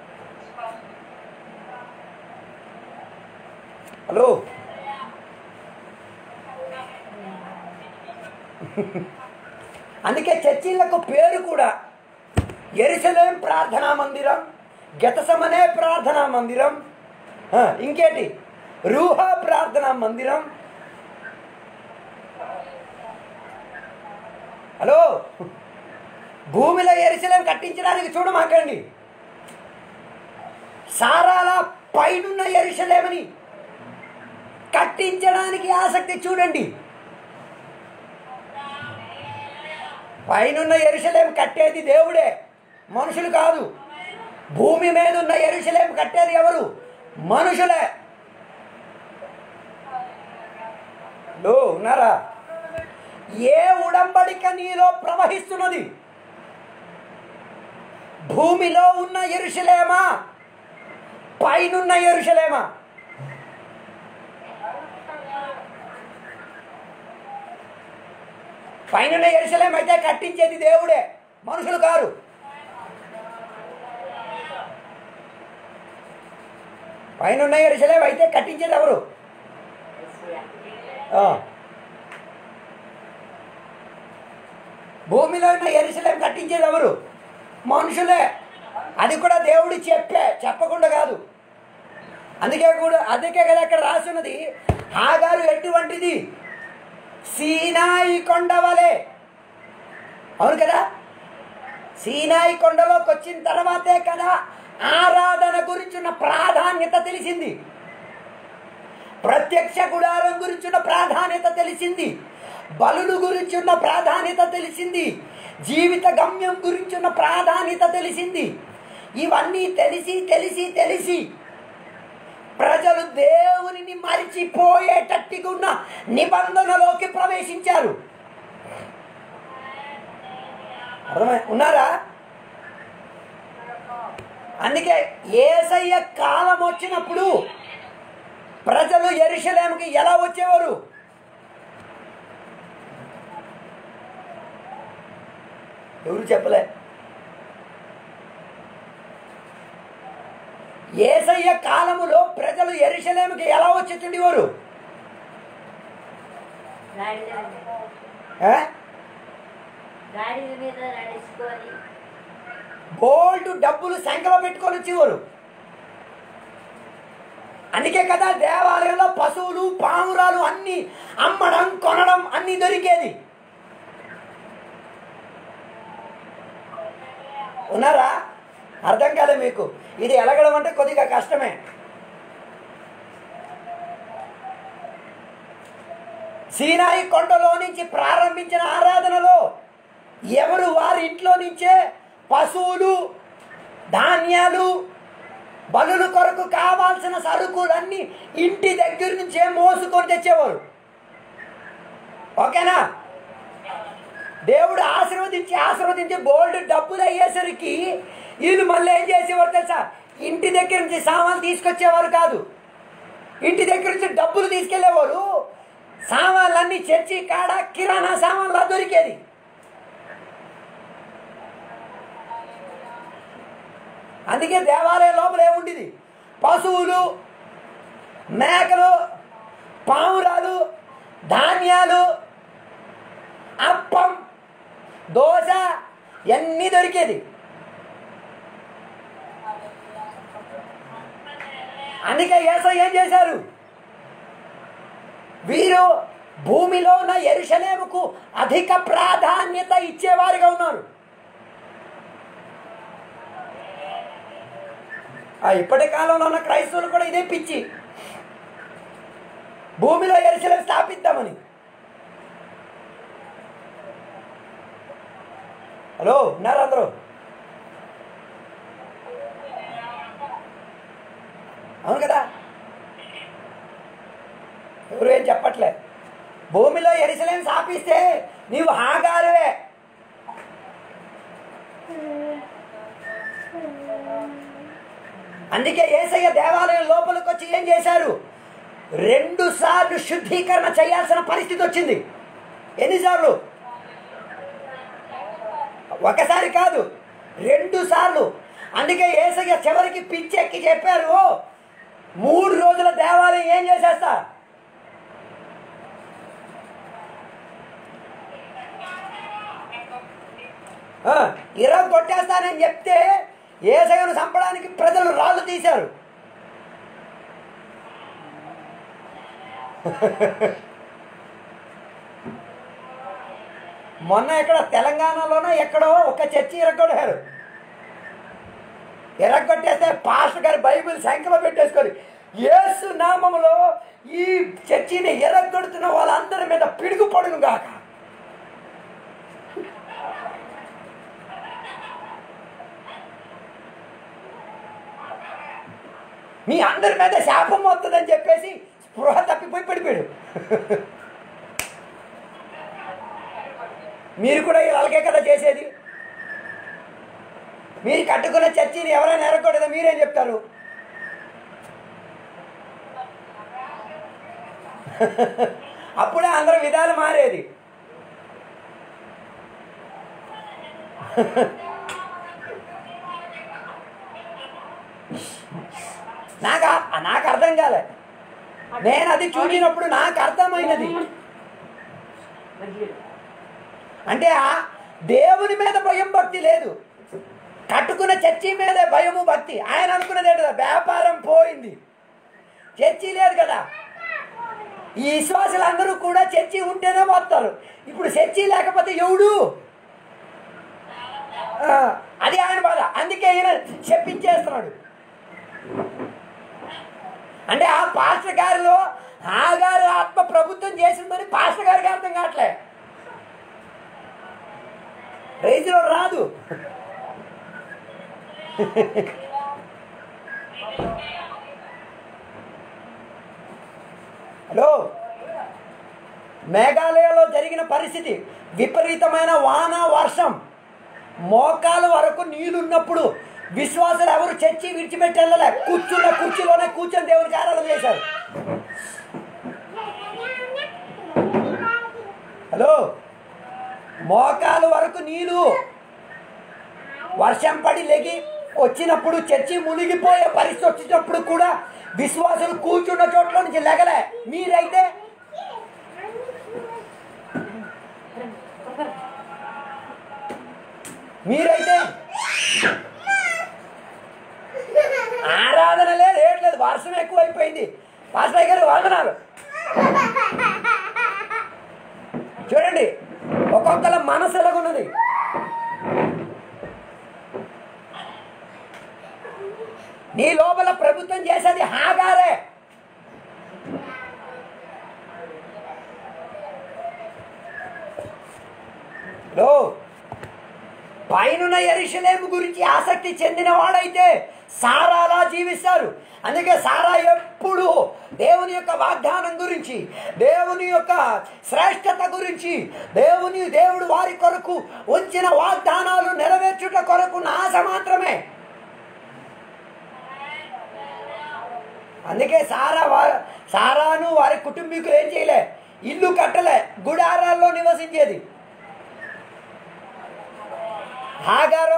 హలో అందుకే చర్చిలకు పేరు కూడా ఎరుసలేం ప్రార్థనా మందిరం గతసమనే ప్రార్థనా మందిరం ఆ, ఇంకేటి రూహా ప్రార్థనా మందిరం హలో భూమిలో ఎరుసలేం కట్టించడానికి చూడమాకండి సారాల పైనున్న ఎరుసలేమని కట్టించడానికి ఆసక్తి చూడండి పైనున్న ఎరుసలేం కట్టేది దేవుడే మనుషులు కాదు భూమి మీద ఉన్న ఎరుసలేం కట్టేది ఎవరు మనుషులే లో ఉన్నారా ఏ ఉడంబడిక నీలో ప్రవహిస్తున్నది భూమిలో ఉన్న ఎరుసలేమా పైనున్న ఎరుసలేమా పైనున్న ఎరుసలేం అయితే కట్టించేది దేవుడే మనుషులు కారు పైనున్న ఎరుసలేం అయితే కట్టించేది ఎవరు యేసయ్య. ఆ. భూమిలో ఉన్న ఎరుసలేం కట్టించేది ఎవరు మనుషులే అది కూడా దేవుడు చెప్పే చెప్పకుండా కాదు అందుకే కూడా అందుకే కదా అక్కడ రాస్తున్నది హాగారు ఎటువంటిది సీనాయి కొండ వలె అవును కదా సీనాయి కొండలోకి వచ్చిన తర్వాతే కదా ఆరాధన గురించి ఉన్న ప్రాధాన్యత తెలిసింది ప్రత్యక్ష గుడారం గురించి ఉన్న ప్రాధాన్యత తెలిసింది బలులు గురించి ఉన్న ప్రాధాన్యత తెలిసింది జీవిత గమ్యం గురించి ఉన్న ప్రాధాన్యత తెలిసింది ఇవన్నీ తెలిసి తెలిసి తెలిసి ప్రజలు దేవునిని మరిచిపోయేటట్టుగా ఉన్న నిబంధనలోకి ప్రవేశించారు అర్థమై ఉన్నారా అందుకే ఏసయ్య కాలం వచ్చినప్పుడు ప్రజలు ఎరుషలేముకి ఎలా వచ్చేవారు ఎవరు చెప్పలే ఏసయ్య కాలములో ప్రజలు ఎరుషలేముకి ఎలా వచ్చేటుండేవారు గాడిద మీద ఆ? గాడిద మీద నడుచుకొని బోల్డ్ డబ్బులు సంఖ్యలో పెట్టుకొని వచ్చేవారు అందుకే కదా దేవాలయంలో పశువులు పావురాలు అన్ని అమ్మడం కొనడం అన్ని దొరికేది ఉన్నారా అర్థం కాలే మీకు ఇది ఎలగడం అంటే కొద్దిగా కష్టమే సీనాయి కొండలో నుంచి ప్రారంభించిన ఆరాధనలో ఎవరు వారి ఇంట్లో నుంచే పశువులు ధాన్యాలు బలుల కొరకు కావాల్సిన సరుకులన్నీ ఇంటి దగ్గర నుంచే మోసుకొని తెచ్చేవారు ఓకేనా దేవుడు ఆశీర్వదించి ఆశీర్వదించి బోల్డ్ డబ్బులు అయ్యేసరికి వీళ్ళు మళ్ళీ ఏం చేసేవారు తెలుసా ఇంటి దగ్గర నుంచి సామాన్లు తీసుకొచ్చేవారు కాదు ఇంటి దగ్గర నుంచి డబ్బులు తీసుకెళ్లేవారు సామాన్లన్నీ చర్చి కాడ కిరాణా సామాన్లు దొరికేది అందుకే దేవాలయం లోపల ఏముండేది పశువులు మేకలు పావురాలు ధాన్యాలు అప్పం దోశ ఇవన్నీ దొరికేది అందుకే ఏసో ఏం చేశారు వీరు భూమిలో ఉన్న ఎరుషలేముకు అధిక ప్రాధాన్యత ఇచ్చేవారుగా ఉన్నారు ఆ ఇప్పటి కాలంలో ఉన్న క్రైస్తవులు కూడా ఇదే పిచ్చి భూమిలో ఎరుసలేం స్థాపిద్దామని హలో ఉన్నారు అందరూ అవును కదా ఎవరు ఏం చెప్పట్లే భూమిలో ఎరుసలేం స్థాపిస్తే నీవు హాగారువే అందుకే ఏసయ్య దేవాలయం లోపలికి వచ్చి ఏం చేశారు రెండు సార్లు శుద్ధీకరణ చేయాల్సిన పరిస్థితి వచ్చింది ఎన్నిసార్లు ఒకసారి కాదు రెండు సార్లు అందుకే ఏసయ్య చివరికి పిచ్చెక్కి చెప్పారు మూడు రోజుల దేవాలయం ఏం చేసేస్తా ఆ, ఇరవ కొట్టేస్తానని చెప్తే ఏసయ్యను చంపడానికి ప్రజలు రాళ్ళు తీశారు మొన్న ఇక్కడ తెలంగాణలోనో ఎక్కడో ఒక చర్చి ఇరగొట్టారు ఎరగొట్టేస్తే పాస్టర్ గారి బైబిల్ సంఖ్యలో పెట్టేసుకొని యేసు నామములో ఈ చర్చిని ఎరగొడుతున్న వాళ్ళందరి మీద పిడుగు పడును గాక మీ అందరి మీద శాపం వస్తుందని చెప్పేసి స్పృహ తప్పిపోయి పడిపోయాడు మీరు కూడా ఇలాగే కదా చేసేది మీరు కట్టుకున్న చర్చిని ఎవరైనా ఎరగకూడదా మీరేం చెప్తారు అప్పుడే అందరూ విధాలు మారేది నాకు ఆ- నాకు అర్థం కాలే నేను అది చూసినప్పుడు నాకు అర్థమైనది అంటే ఆ దేవుని మీద భయం భక్తి లేదు కట్టుకున్న చర్చి మీద భయము భక్తి ఆయన అనుకున్నది ఏంటి వ్యాపారం పోయింది చర్చి లేదు కదా ఈ విశ్వాసులందరూ కూడా చర్చి ఉంటేనే వస్తారు ఇప్పుడు చర్చి లేకపోతే ఎవడు ఆ, అది ఆయన బాధ అందుకే ఈయన చెప్పించేస్తున్నాడు అంటే ఆ పాస్టర్ గారిలో ఆ గారు ఆత్మ ప్రభుత్వం చేసిందని పాస్టర్ గారికి అర్థం కావట్లే రైతులో రాదు హలో మేఘాలయలో జరిగిన పరిస్థితి విపరీతమైన వాన వర్షం మోకాల వరకు నీళ్ళున్నప్పుడు విశ్వాసులు ఎవరు చర్చి విడిచిపెట్టి వెళ్ళలే కూర్చున్న కుర్చీలోనే కూర్చొని దేవునికి ఆరాధన చేశారు హలో మోకాలు వరకు నీళ్ళు వర్షం పడి లెగి వచ్చినప్పుడు చర్చి మునిగిపోయే పరిస్థితి వచ్చినప్పుడు కూడా విశ్వాసులు కూర్చున్న చోట్ల నుంచి లెగలే మీరైతే మీరైతే ఆరాధన లేదు ఏట్లేదు వర్షం ఎక్కువైపోయింది పాస్టర్ గారు వందనాలు చూడండి ఒక్కొక్కల మనసు ఎలాగున్నది నీ లోపల ప్రభుత్వం చేసేది హాగారే లో పైనున్న ఎరిశలేము గురించి ఆసక్తి చెందిన వాడైతే సారాలా జీవిస్తారు అందుకే సారా ఎప్పుడు దేవుని యొక్క వాగ్దానం గురించి దేవుని యొక్క శ్రేష్టత గురించి దేవుని దేవుడు వారి కొరకు ఉంచిన వాగ్దానాలు నెరవేర్చుట కొరకు నాశ మాత్రమే అందుకే సారా వా- సారాను వారి కుటుంబీకులు ఏం చేయలే ఇల్లు కట్టలే గుడారాల్లో నివసించేది హాగారు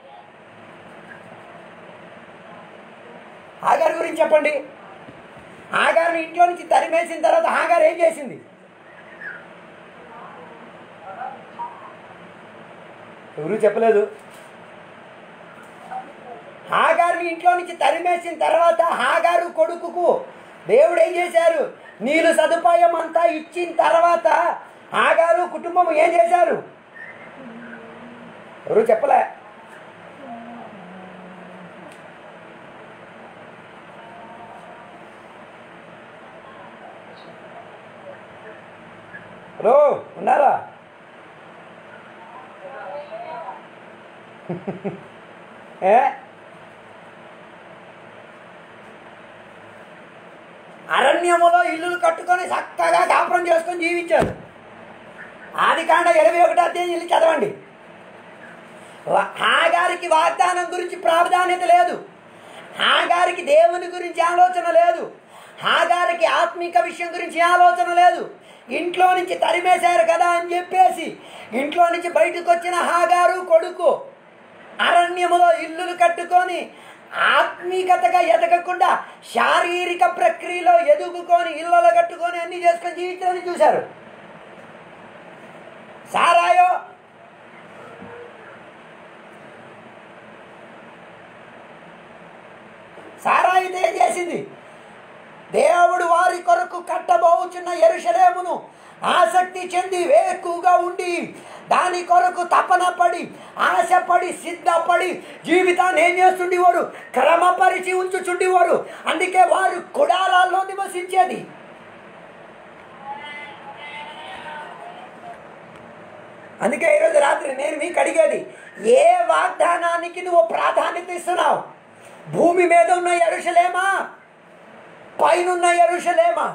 హాగారు గురించి చెప్పండి హాగారుని ఇంట్లో నుంచి తరిమేసిన తర్వాత హాగారు ఏం చేసింది ఎవరు చెప్పలేదు హాగారుని ఇంట్లో నుంచి తరిమేసిన తర్వాత హాగారు కొడుకుకు దేవుడు ఏం చేశారు నీళ్ళు సదుపాయం అంతా ఇచ్చిన తర్వాత హాగారు కుటుంబం ఏం చేశారు ఎవరు చెప్పలే హలో ఉన్నారా ఏ అరణ్యములో ఇల్లులు కట్టుకొని చక్కగా కాపురం చేసుకొని జీవించారు ఆది కాండ ఇరవై ఒకటి అధ్యాయం ఇల్లు చదవండి వా- హాగారికి వాగ్దానం గురించి ప్రాధాన్యత లేదు హాగారికి దేవుని గురించి ఆలోచన లేదు హాగారికి ఆత్మిక విషయం గురించి ఆలోచన లేదు ఇంట్లో నుంచి తరిమేశారు కదా అని చెప్పేసి ఇంట్లో నుంచి బయటకు వచ్చిన హాగారు కొడుకు అరణ్యములో ఇల్లులు కట్టుకొని ఆత్మీకతగా ఎదగకుండా శారీరక ప్రక్రియలో ఎదుగుకొని ఇళ్ళలో కట్టుకొని అన్ని చేసుకొని జీవితాన్ని చూశారు సారాయో సారాయి ఏం చేసింది దేవుడు వారి కొరకు కట్టబోచున్న ఎరుషలేమును ఆసక్తి చెంది వేకుగా ఉండి దాని కొరకు తపన పడి ఆశపడి సిద్ధపడి జీవితాన్ని ఏం చేస్తుండేవారు క్రమపరిచి ఉంచుచుండేవారు అందుకే వారు కుడాలాల్లో నివసించేది అందుకే ఈరోజు రాత్రి నేను మీకు అడిగేది ఏ వాగ్దానానికి నువ్వు ప్రాధాన్యత ఇస్తున్నావు భూమి మీద ఉన్న ఎరుషలేమా పైనున్న ఎరుషలేమా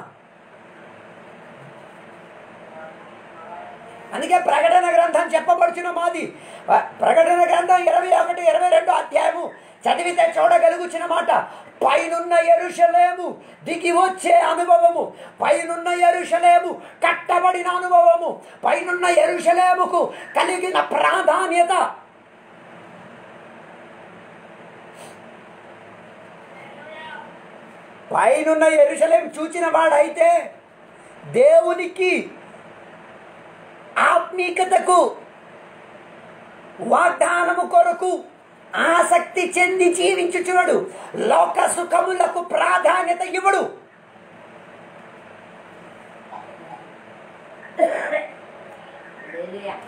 అందుకే ప్రకటన గ్రంథం చెప్పబడుచున్న మాది ప్రకటన గ్రంథం ఇరవై ఒకటి ఇరవై రెండు అధ్యాయము చదివితే చూడగలుగుచిన మాట పైనున్న ఎరుషలేము దిగి వచ్చే అనుభవము పైనున్న ఎరుషలేము కట్టబడిన అనుభవము పైనున్న ఎరుషలేముకు కలిగిన ప్రాధాన్యత పైనున్న ఎరుషలేం చూచిన వాడైతే దేవునికి ఆత్మీకతకు వాగ్దానము కొరకు ఆసక్తి చెంది జీవించుచున్నాడు లోక సుఖములకు ప్రాధాన్యత ఇవ్వడు హల్లెలూయా.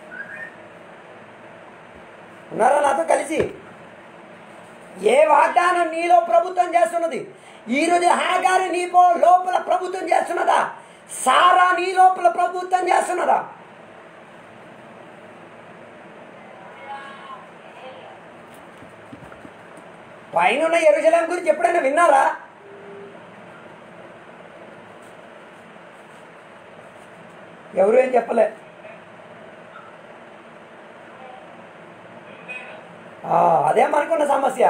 ఉన్నారా నాతో కలిసి ఏ వాగ్దానం నీలో ప్రభుత్వం చేస్తున్నది ఈరోజు హాగారి నీపో లోపల ప్రభుత్వం చేస్తున్నదా సారా నీ లోపల ప్రభుత్వం చేస్తున్నదా పైన ఎరుజలం గురించి ఎప్పుడైనా విన్నారా ఎవరు ఏం చెప్పలే ఆ, అదే మనకున్న సమస్య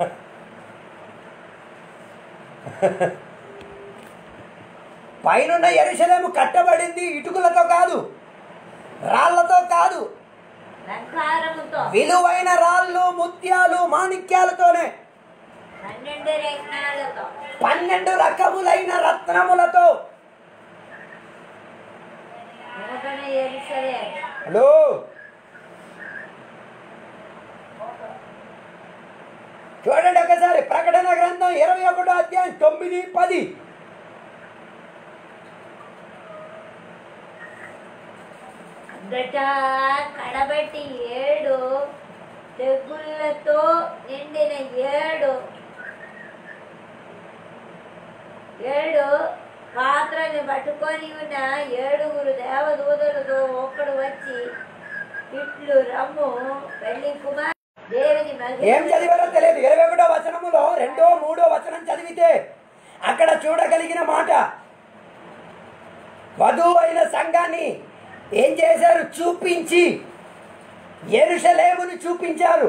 పైనున్న ఎరుశలేము కట్టబడింది ఇటుకలతో కాదు రాళ్లతో కాదు బంగారముతో విలువైన రాళ్ళు ముత్యాలు మాణిక్యాలతోనే పన్నెండు రత్నాలతో పన్నెండు రకములైన రత్నములతో నూతన యెరూషలేము హలో చూడండి ఒకసారి ప్రకటన గ్రంథం ఇరవై ఒకటో అధ్యాయం తొమ్మిది పది అందట కడబట్టి ఏడు తెగుళ్ళతో నిండిన ఏడు ఏడు పాత్రని పట్టుకొని ఉన్న ఏడుగురు దేవదూతలతో ఒక్కడు వచ్చి ఇట్లు రమ్ము పెళ్లి కుమార్ దేవుని ఏం మహిమ చదివారో తెలియదు ఇరవై ఒకటో వచనములో రెండో మూడో వచనం చదివితే అక్కడ చూడగలిగిన మాట వధువు అయిన సంఘాన్ని ఏం చేశారు చూపించి ఎరుషలేమును చూపించారు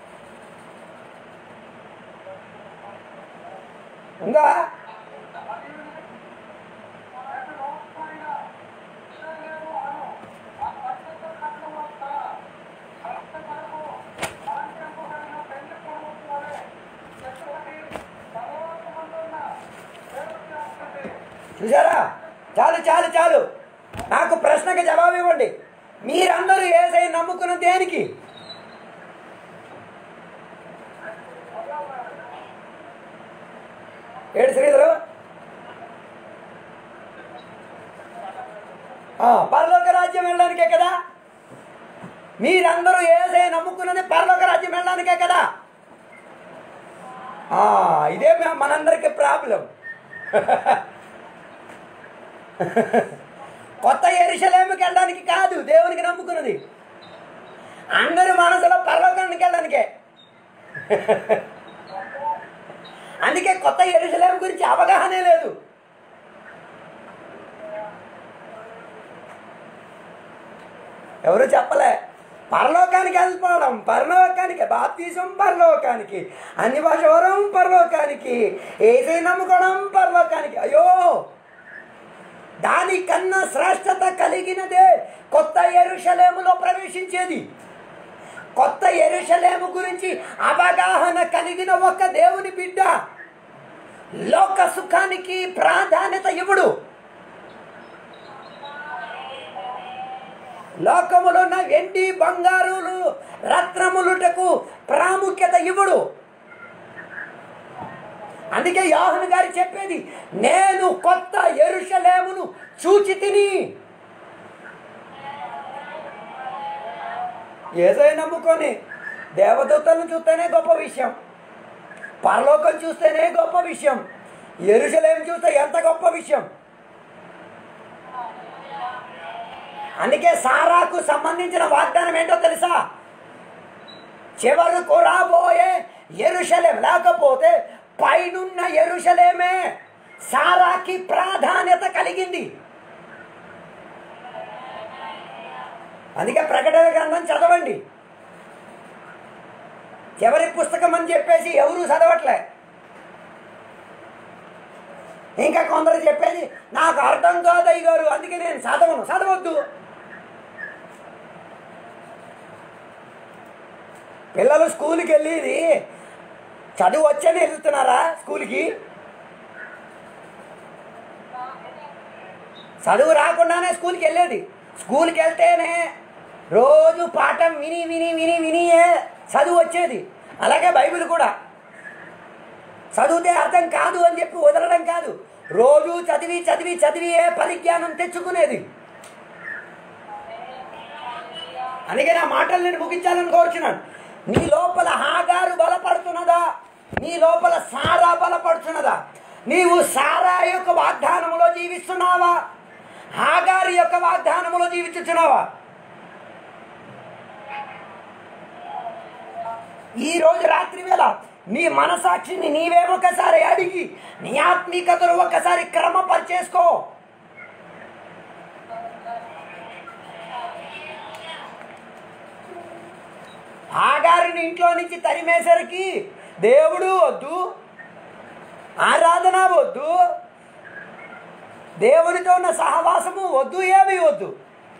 ఉందా చూసారా చాలు చాలు చాలు నాకు ప్రశ్నకి జవాబు ఇవ్వండి మీరందరూ ఏసై నమ్ముకున్న దేనికి ఏడు శ్రీధరు ఆ, పరలోక రాజ్యం వెళ్ళడానికే కదా మీరందరూ ఏసై నమ్ముకున్నది పరలోక రాజ్యం వెళ్ళడానికే కదా ఆ, ఇదే మే- మనందరికీ ప్రాబ్లం కొత్త ఎరుషలేముకి వెళ్ళడానికి కాదు దేవునికి నమ్ముకున్నది అందరి మనసులో పరలోకానికి వెళ్ళడానికే అందుకే కొత్త ఎరుసలేం గురించి అవగాహనే లేదు ఎవరు చెప్పలే పరలోకానికి వెళ్ళిపోవడం పరలోకానికి బాప్తీసం పరలోకానికి అన్ని భాష వరం పరలోకానికి ఏదై నమ్ముకోవడం పరలోకానికి అయ్యో దానికన్నా శ్రేష్టత కలిగినదే కొత్త ఎరుషలేములో ప్రవేశించేది కొత్త ఎరుషలేము గురించి అవగాహన కలిగిన ఒక దేవుని బిడ్డ లోక సుఖానికి ప్రాధాన్యత ఇవ్వడు లోకములో ఉన్న వెండి బంగారులు రత్నములుటకు ప్రాముఖ్యత ఇవ్వడు అందుకే యోహన్ గారు చెప్పేది నేను కొత్త ఎరుషలేమును చూచి తిని ఏదో నమ్ముకొని దేవదూతలను చూస్తేనే గొప్ప విషయం పరలోకం చూస్తేనే గొప్ప విషయం ఎరుసలేం చూస్తే ఎంత గొప్ప విషయం అందుకే సారాకు సంబంధించిన వాగ్దానం ఏంటో తెలుసా చివరకు రాబోయే ఎరుషలేం లేకపోతే పైనున్న ఎరుషలేమే సారాకి ప్రాధాన్యత కలిగింది అందుకే ప్రకటన గ్రంథం చదవండి చివరి పుస్తకం అని చెప్పేసి ఎవరు చదవట్లే ఇంకా కొందరు చెప్పేది నాకు అర్థం కాదు అయ్య గారు అందుకే నేను చదవను చదవద్దు పిల్లలు స్కూల్కి వెళ్ళేది చదువు వచ్చని వెళ్తున్నారా స్కూల్కి చదువు రాకుండానే స్కూల్కి వెళ్ళేది స్కూల్కి వెళ్తేనే రోజు పాఠం విని విని విని వినియే చదువు వచ్చేది అలాగే బైబిల్ కూడా చదివితే అర్థం కాదు అని చెప్పి వదలడం కాదు రోజు చదివి చదివి చదివియే పరిజ్ఞానం తెచ్చుకునేది అందుకే నా మాటలు నేను ముగించాలని కోరుచున్నాను నీ లోపల హాగారు బలపడుతున్నదా నీ లోపల సారా బలపడుతున్నదా నీవు సారా యొక్క వాగ్దానములో జీవిస్తున్నావా హాగారి యొక్క వాగ్దానములో జీవించుచున్నావా ఈ రోజు రాత్రి వేళ నీ మనసాక్షిని నీవే ఒకసారి అడిగి నీ ఆత్మీకతను ఒకసారి క్రమపరిచేసుకో ఆగారిని ఇంట్లో నుంచి తరిమేసరికి దేవుడు వద్దు ఆరాధన వద్దు దేవునితో ఉన్న సహవాసము వద్దు ఏమి వద్దు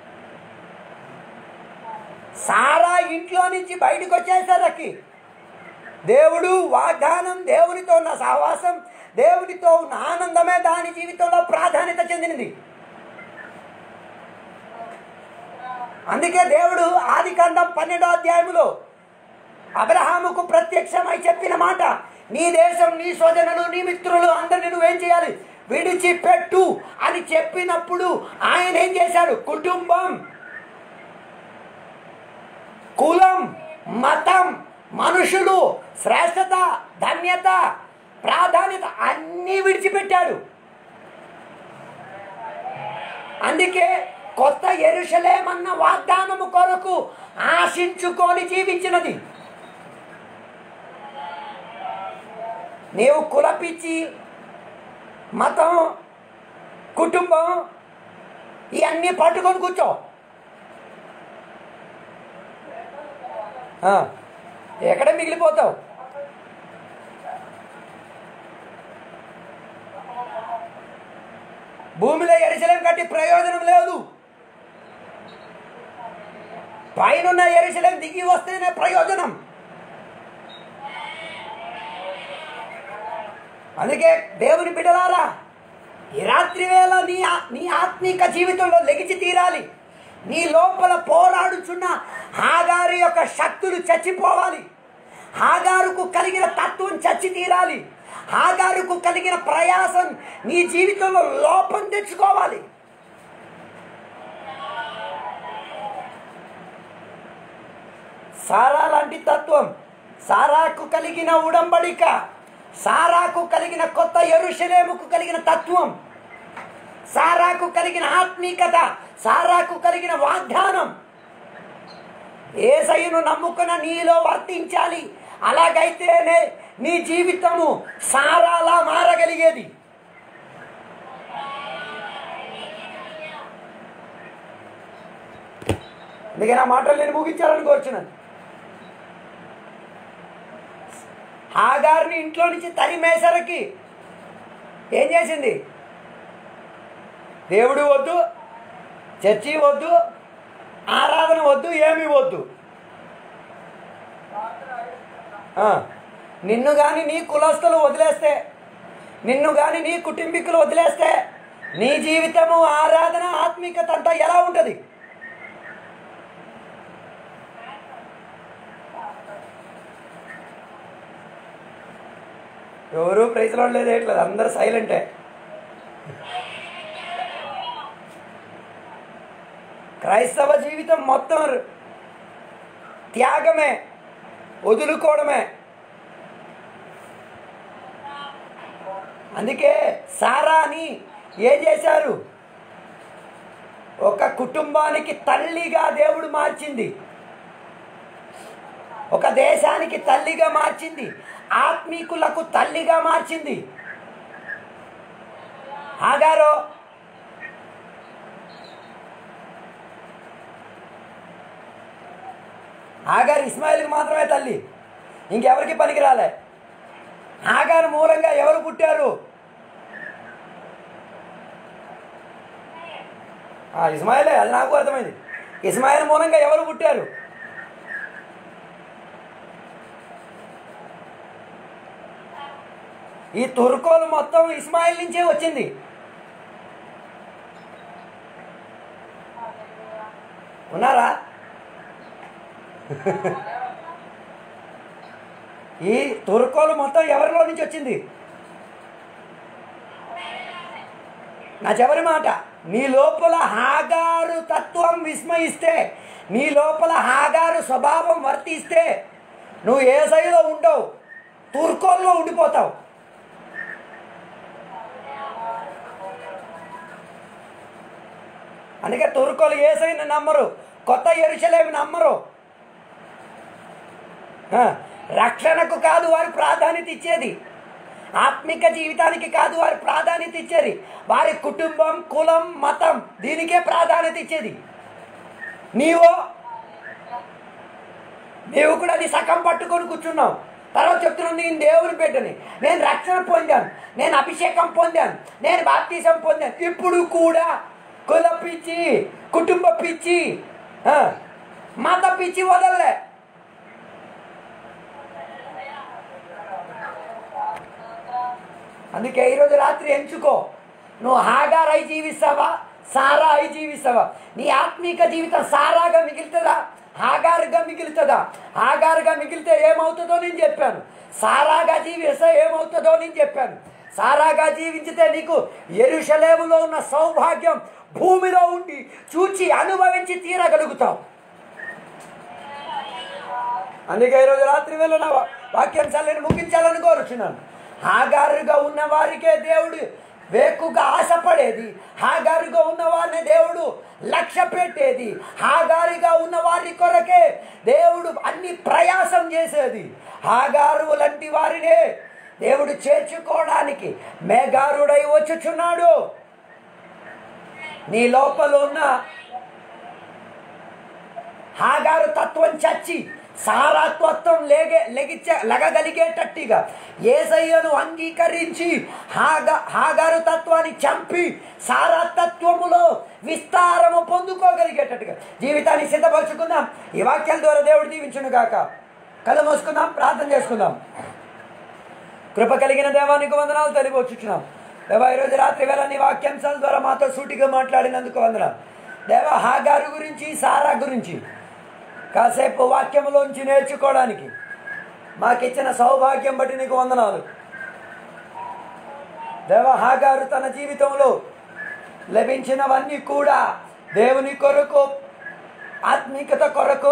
సారా ఇంట్లో నుంచి బయటకు వచ్చేసరికి దేవుడు వాగ్దానం దేవునితో ఉన్న సహవాసం దేవునితో ఉన్న ఆనందమే దాని జీవితంలో ప్రాధాన్యత చెందినది అందుకే దేవుడు ఆది కాండం పన్నెండో అధ్యాయములో అబ్రహాముకు ప్రత్యక్షమై చెప్పిన మాట నీ దేశం నీ స్వజనులు నీ మిత్రులు అందరిని నువ్వేం చేయాలి విడిచిపెట్టు అని చెప్పినప్పుడు ఆయన ఏం చేశాడు కుటుంబం కులం మతం మనుషులు శ్రేష్టత ధన్యత ప్రాధాన్యత అన్నీ విడిచిపెట్టాడు అందుకే కొత్త ఎరుషలేమన్న వాగ్దానము కొరకు ఆశించుకొని జీవించినది నీవు కులపిచ్చి మతం కుటుంబం ఇవన్నీ పట్టుకొని కూర్చో ఆ, ఎక్కడ మిగిలిపోతావు భూమిలో ఎరిశలేం కట్టి ప్రయోజనం లేదు పైనున్న ఎరిశలేం దిగి వస్తేనే ప్రయోజనం అందుకే దేవుని బిడ్డలారా ఈ రాత్రి వేళ నీ ఆ- నీ ఆత్మీక జీవితంలో లెగిచి తీరాలి నీ లోపల పోరాడుచున్న హాగారు యొక్క శక్తులు చచ్చిపోవాలి హాగారుకు కలిగిన తత్వం చచ్చి తీరాలి హాగారుకు కలిగిన ప్రయాసం నీ జీవితంలో లోపం తెచ్చుకోవాలి సారా లాంటి తత్వం సారాకు కలిగిన ఉడంబడిక సారాకు కలిగిన కొత్త ఎరుషలేముకు కలిగిన తత్వం సారాకు కలిగిన ఆత్మీకత సారాకు కలిగిన వాగ్దానం ఏసయ్యను నమ్ముకున్న నీలో వర్తించాలి అలాగైతేనే నీ జీవితము సారాలా మారగలిగేది అందుకే నా మాటలు నేను ముగించాలని కోరుచున్నాను హాగారిని ఇంట్లో నుంచి తరిమేసరికి ఏం చేసింది దేవుడు వద్దు చర్చి వద్దు ఆరాధన వద్దు ఏమీ వద్దు ఆ, నిన్ను కానీ నీ కులస్తులు వదిలేస్తే నిన్ను కానీ నీ కుటుంబీకులు వదిలేస్తే నీ జీవితము ఆరాధన ఆత్మీకత అంతా ఎలా ఉంటుంది ఎవరు ప్రైజ్లో లేదు ఏట్లేదు అందరు సైలెంటే క్రైస్తవ జీవితం మొత్తం త్యాగమే వదులుకోవడమే అందుకే సారాని ఏం చేశారు ఒక కుటుంబానికి తల్లిగా దేవుడు మార్చింది ఒక దేశానికి తల్లిగా మార్చింది ఆత్మీకులకు తల్లిగా మార్చింది ఆగారో ఆగారు ఇస్మాయిల్కి మాత్రమే తల్లి ఇంకెవరికి పనికి రాలే ఆగారు మూలంగా ఎవరు పుట్టారు ఆ, ఇస్మాయిలే అది నాకు అర్థమైంది ఇస్మాయిల్ మూలంగా ఎవరు పుట్టారు ఈ తుర్కోలు మొత్తం ఇస్మాయిల్ నుంచే వచ్చింది ఉన్నారా ఈ తుర్కోలు మొత్తం ఎవరిలో నుంచి వచ్చింది నా చివరి మాట నీ లోపల హాగారు తత్వం విస్మయిస్తే నీ లోపల హాగారు స్వభావం వర్తిస్తే నువ్వు ఏ సైలో ఉండవు తుర్కోల్లో ఉండిపోతావు అందుకే తుర్కోలు ఏ సైని నమ్మరు కొత్త ఎరుసలేమి నమ్మరు ఆ, రక్షణకు కాదు వారి ప్రాధాన్యత ఇచ్చేది ఆత్మిక జీవితానికి కాదు వారి ప్రాధాన్యత ఇచ్చేది వారి కుటుంబం కులం మతం దీనికే ప్రాధాన్యత ఇచ్చేది నీవో నీవు కూడా అది సగం పట్టుకొని కూర్చున్నావు తర్వాత చెప్తున్నాను నేను దేవుని బిడ్డని నేను రక్షణ పొందాను నేను అభిషేకం పొందాను నేను బాప్తీసం పొందాను ఇప్పుడు కూడా కుల పిచ్చి కుటుంబ పిచ్చి ఆ, మత పిచ్చి వదలలే అందుకే ఈరోజు రాత్రి ఎంచుకో నువ్వు హాగార్ అయి జీవిస్తావా సారా అయి జీవిస్తావా నీ ఆత్మీక జీవితం సారాగా మిగులుతుందా హాగారుగా మిగులుతుందా హాగారుగా మిగిలితే ఏమవుతుందో నేను చెప్పాను సారాగా జీవిస్తే ఏమవుతుందో నేను చెప్పాను సారాగా జీవించితే నీకు ఎరుషలేములో ఉన్న సౌభాగ్యం భూమిలో ఉండి చూచి అనుభవించి తీరగలుగుతావు అందుకే ఈరోజు రాత్రి వేళ నా వా- వాక్యం చల్లని ముగించాలని కోరుచున్నాను హాగారుగా ఉన్న వారికే దేవుడు వేకుగా ఆశపడేది హాగారుగా ఉన్న వారిని దేవుడు లక్ష్య పెట్టేది హాగారిగా ఉన్న వారి కొరకే దేవుడు అన్ని ప్రయాసం చేసేది హాగారు లాంటి వారినే దేవుడు చేర్చుకోవడానికి మేఘారుడై వచ్చుచున్నాడు నీ లోపల ఉన్న హాగారు తత్వం చచ్చి సారాత్వత్వం లేగే లెగిచ్చ లగగలిగేటట్టుగా ఏసయ్యను అంగీకరించి హాగ హాగారు తత్వాన్ని చంపి సారాతత్వములో విస్తారము పొందుకోగలిగేటట్టుగా జీవితాన్ని సిద్ధపరచుకుందాం ఈ వాక్యాల ద్వారా దేవుడు దీవించును గాక కళ్ళు మూసుకుందాం ప్రార్థన చేసుకుందాం కృప కలిగిన దేవానికి వందనాలు తెలియవచ్చుచున్నాం దేవా ఈరోజు రాత్రి వేళ నీ వాక్యాంశాల ద్వారా మాతో సూటిగా మాట్లాడినందుకు వందనాలు దేవా హాగారు గురించి సారా గురించి కాసేపు వాక్యములోంచి నేర్చుకోవడానికి మాకిచ్చిన సౌభాగ్యం బట్టి నీకు వందనాలు దేవ హాగారు తన జీవితంలో లభించినవన్నీ కూడా దేవుని కొరకు ఆత్మీకత కొరకు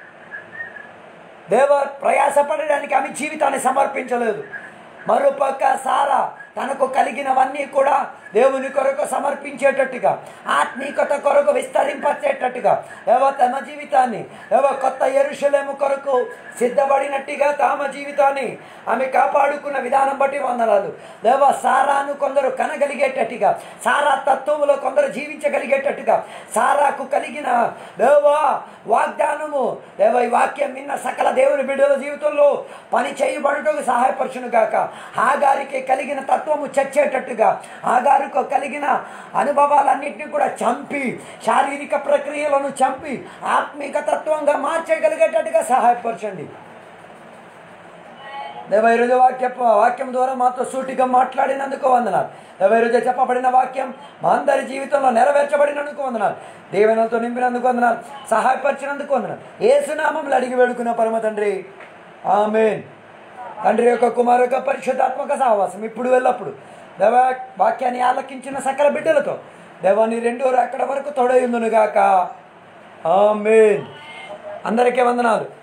దేవ ప్రయాసపడడానికి ఆమె జీవితాన్ని సమర్పించలేదు మరోపక్క సారా తనకు కలిగినవన్నీ కూడా దేవుని కొరకు సమర్పించేటట్టుగా ఆత్మీకత కొరకు విస్తరింపచేటట్టుగా ఏవో తమ జీవితాన్ని ఏవో కొత్త ఎరుషలేము కొరకు సిద్ధపడినట్టుగా తమ జీవితాన్ని ఆమె కాపాడుకున్న విధానం బట్టి వందనాలు దేవ సారాను కొందరు కనగలిగేటట్టుగా సారా తత్వములో కొందరు జీవించగలిగేటట్టుగా సారాకు కలిగిన దేవా వాగ్దానము దేవ ఈ వాక్యం విన్న సకల దేవుని బిడ్డల జీవితంలో పని చేయబడుటకు సహాయపరచును గాక హాగారికి కలిగిన తత్వం తత్వము చచ్చేటట్టుగా ఆగారుకు కలిగిన అనుభవాలన్నింటినీ కూడా చంపి శారీరక ప్రక్రియలను చంపి ఆత్మిక తత్వంగా మార్చగలిగేటట్టుగా సహాయపరచండి దేవ ఈరోజు వాక్య వాక్యం ద్వారా మాతో సూటిగా మాట్లాడినందుకు వందనాలు దేవ ఈరోజు చెప్పబడిన వాక్యం మా అందరి జీవితంలో నెరవేర్చబడినందుకు వందనాలు దేవనలతో నింపినందుకు వందనాలు సహాయపరిచినందుకు వందనాలు ఏ సునామంలో అడిగి వేడుకున్న పరమ తండ్రి ఆమెన్ తండ్రి యొక్క కుమారు యొక్క పరిశుద్ధాత్మక సహవాసం ఇప్పుడు వెళ్ళప్పుడు దేవ వాక్యాన్ని ఆలకించిన సకల బిడ్డలతో దేవాన్ని రెండు అక్కడ వరకు తొడయుందునుగాక ఆమెన్ అందరికీ వందనాలు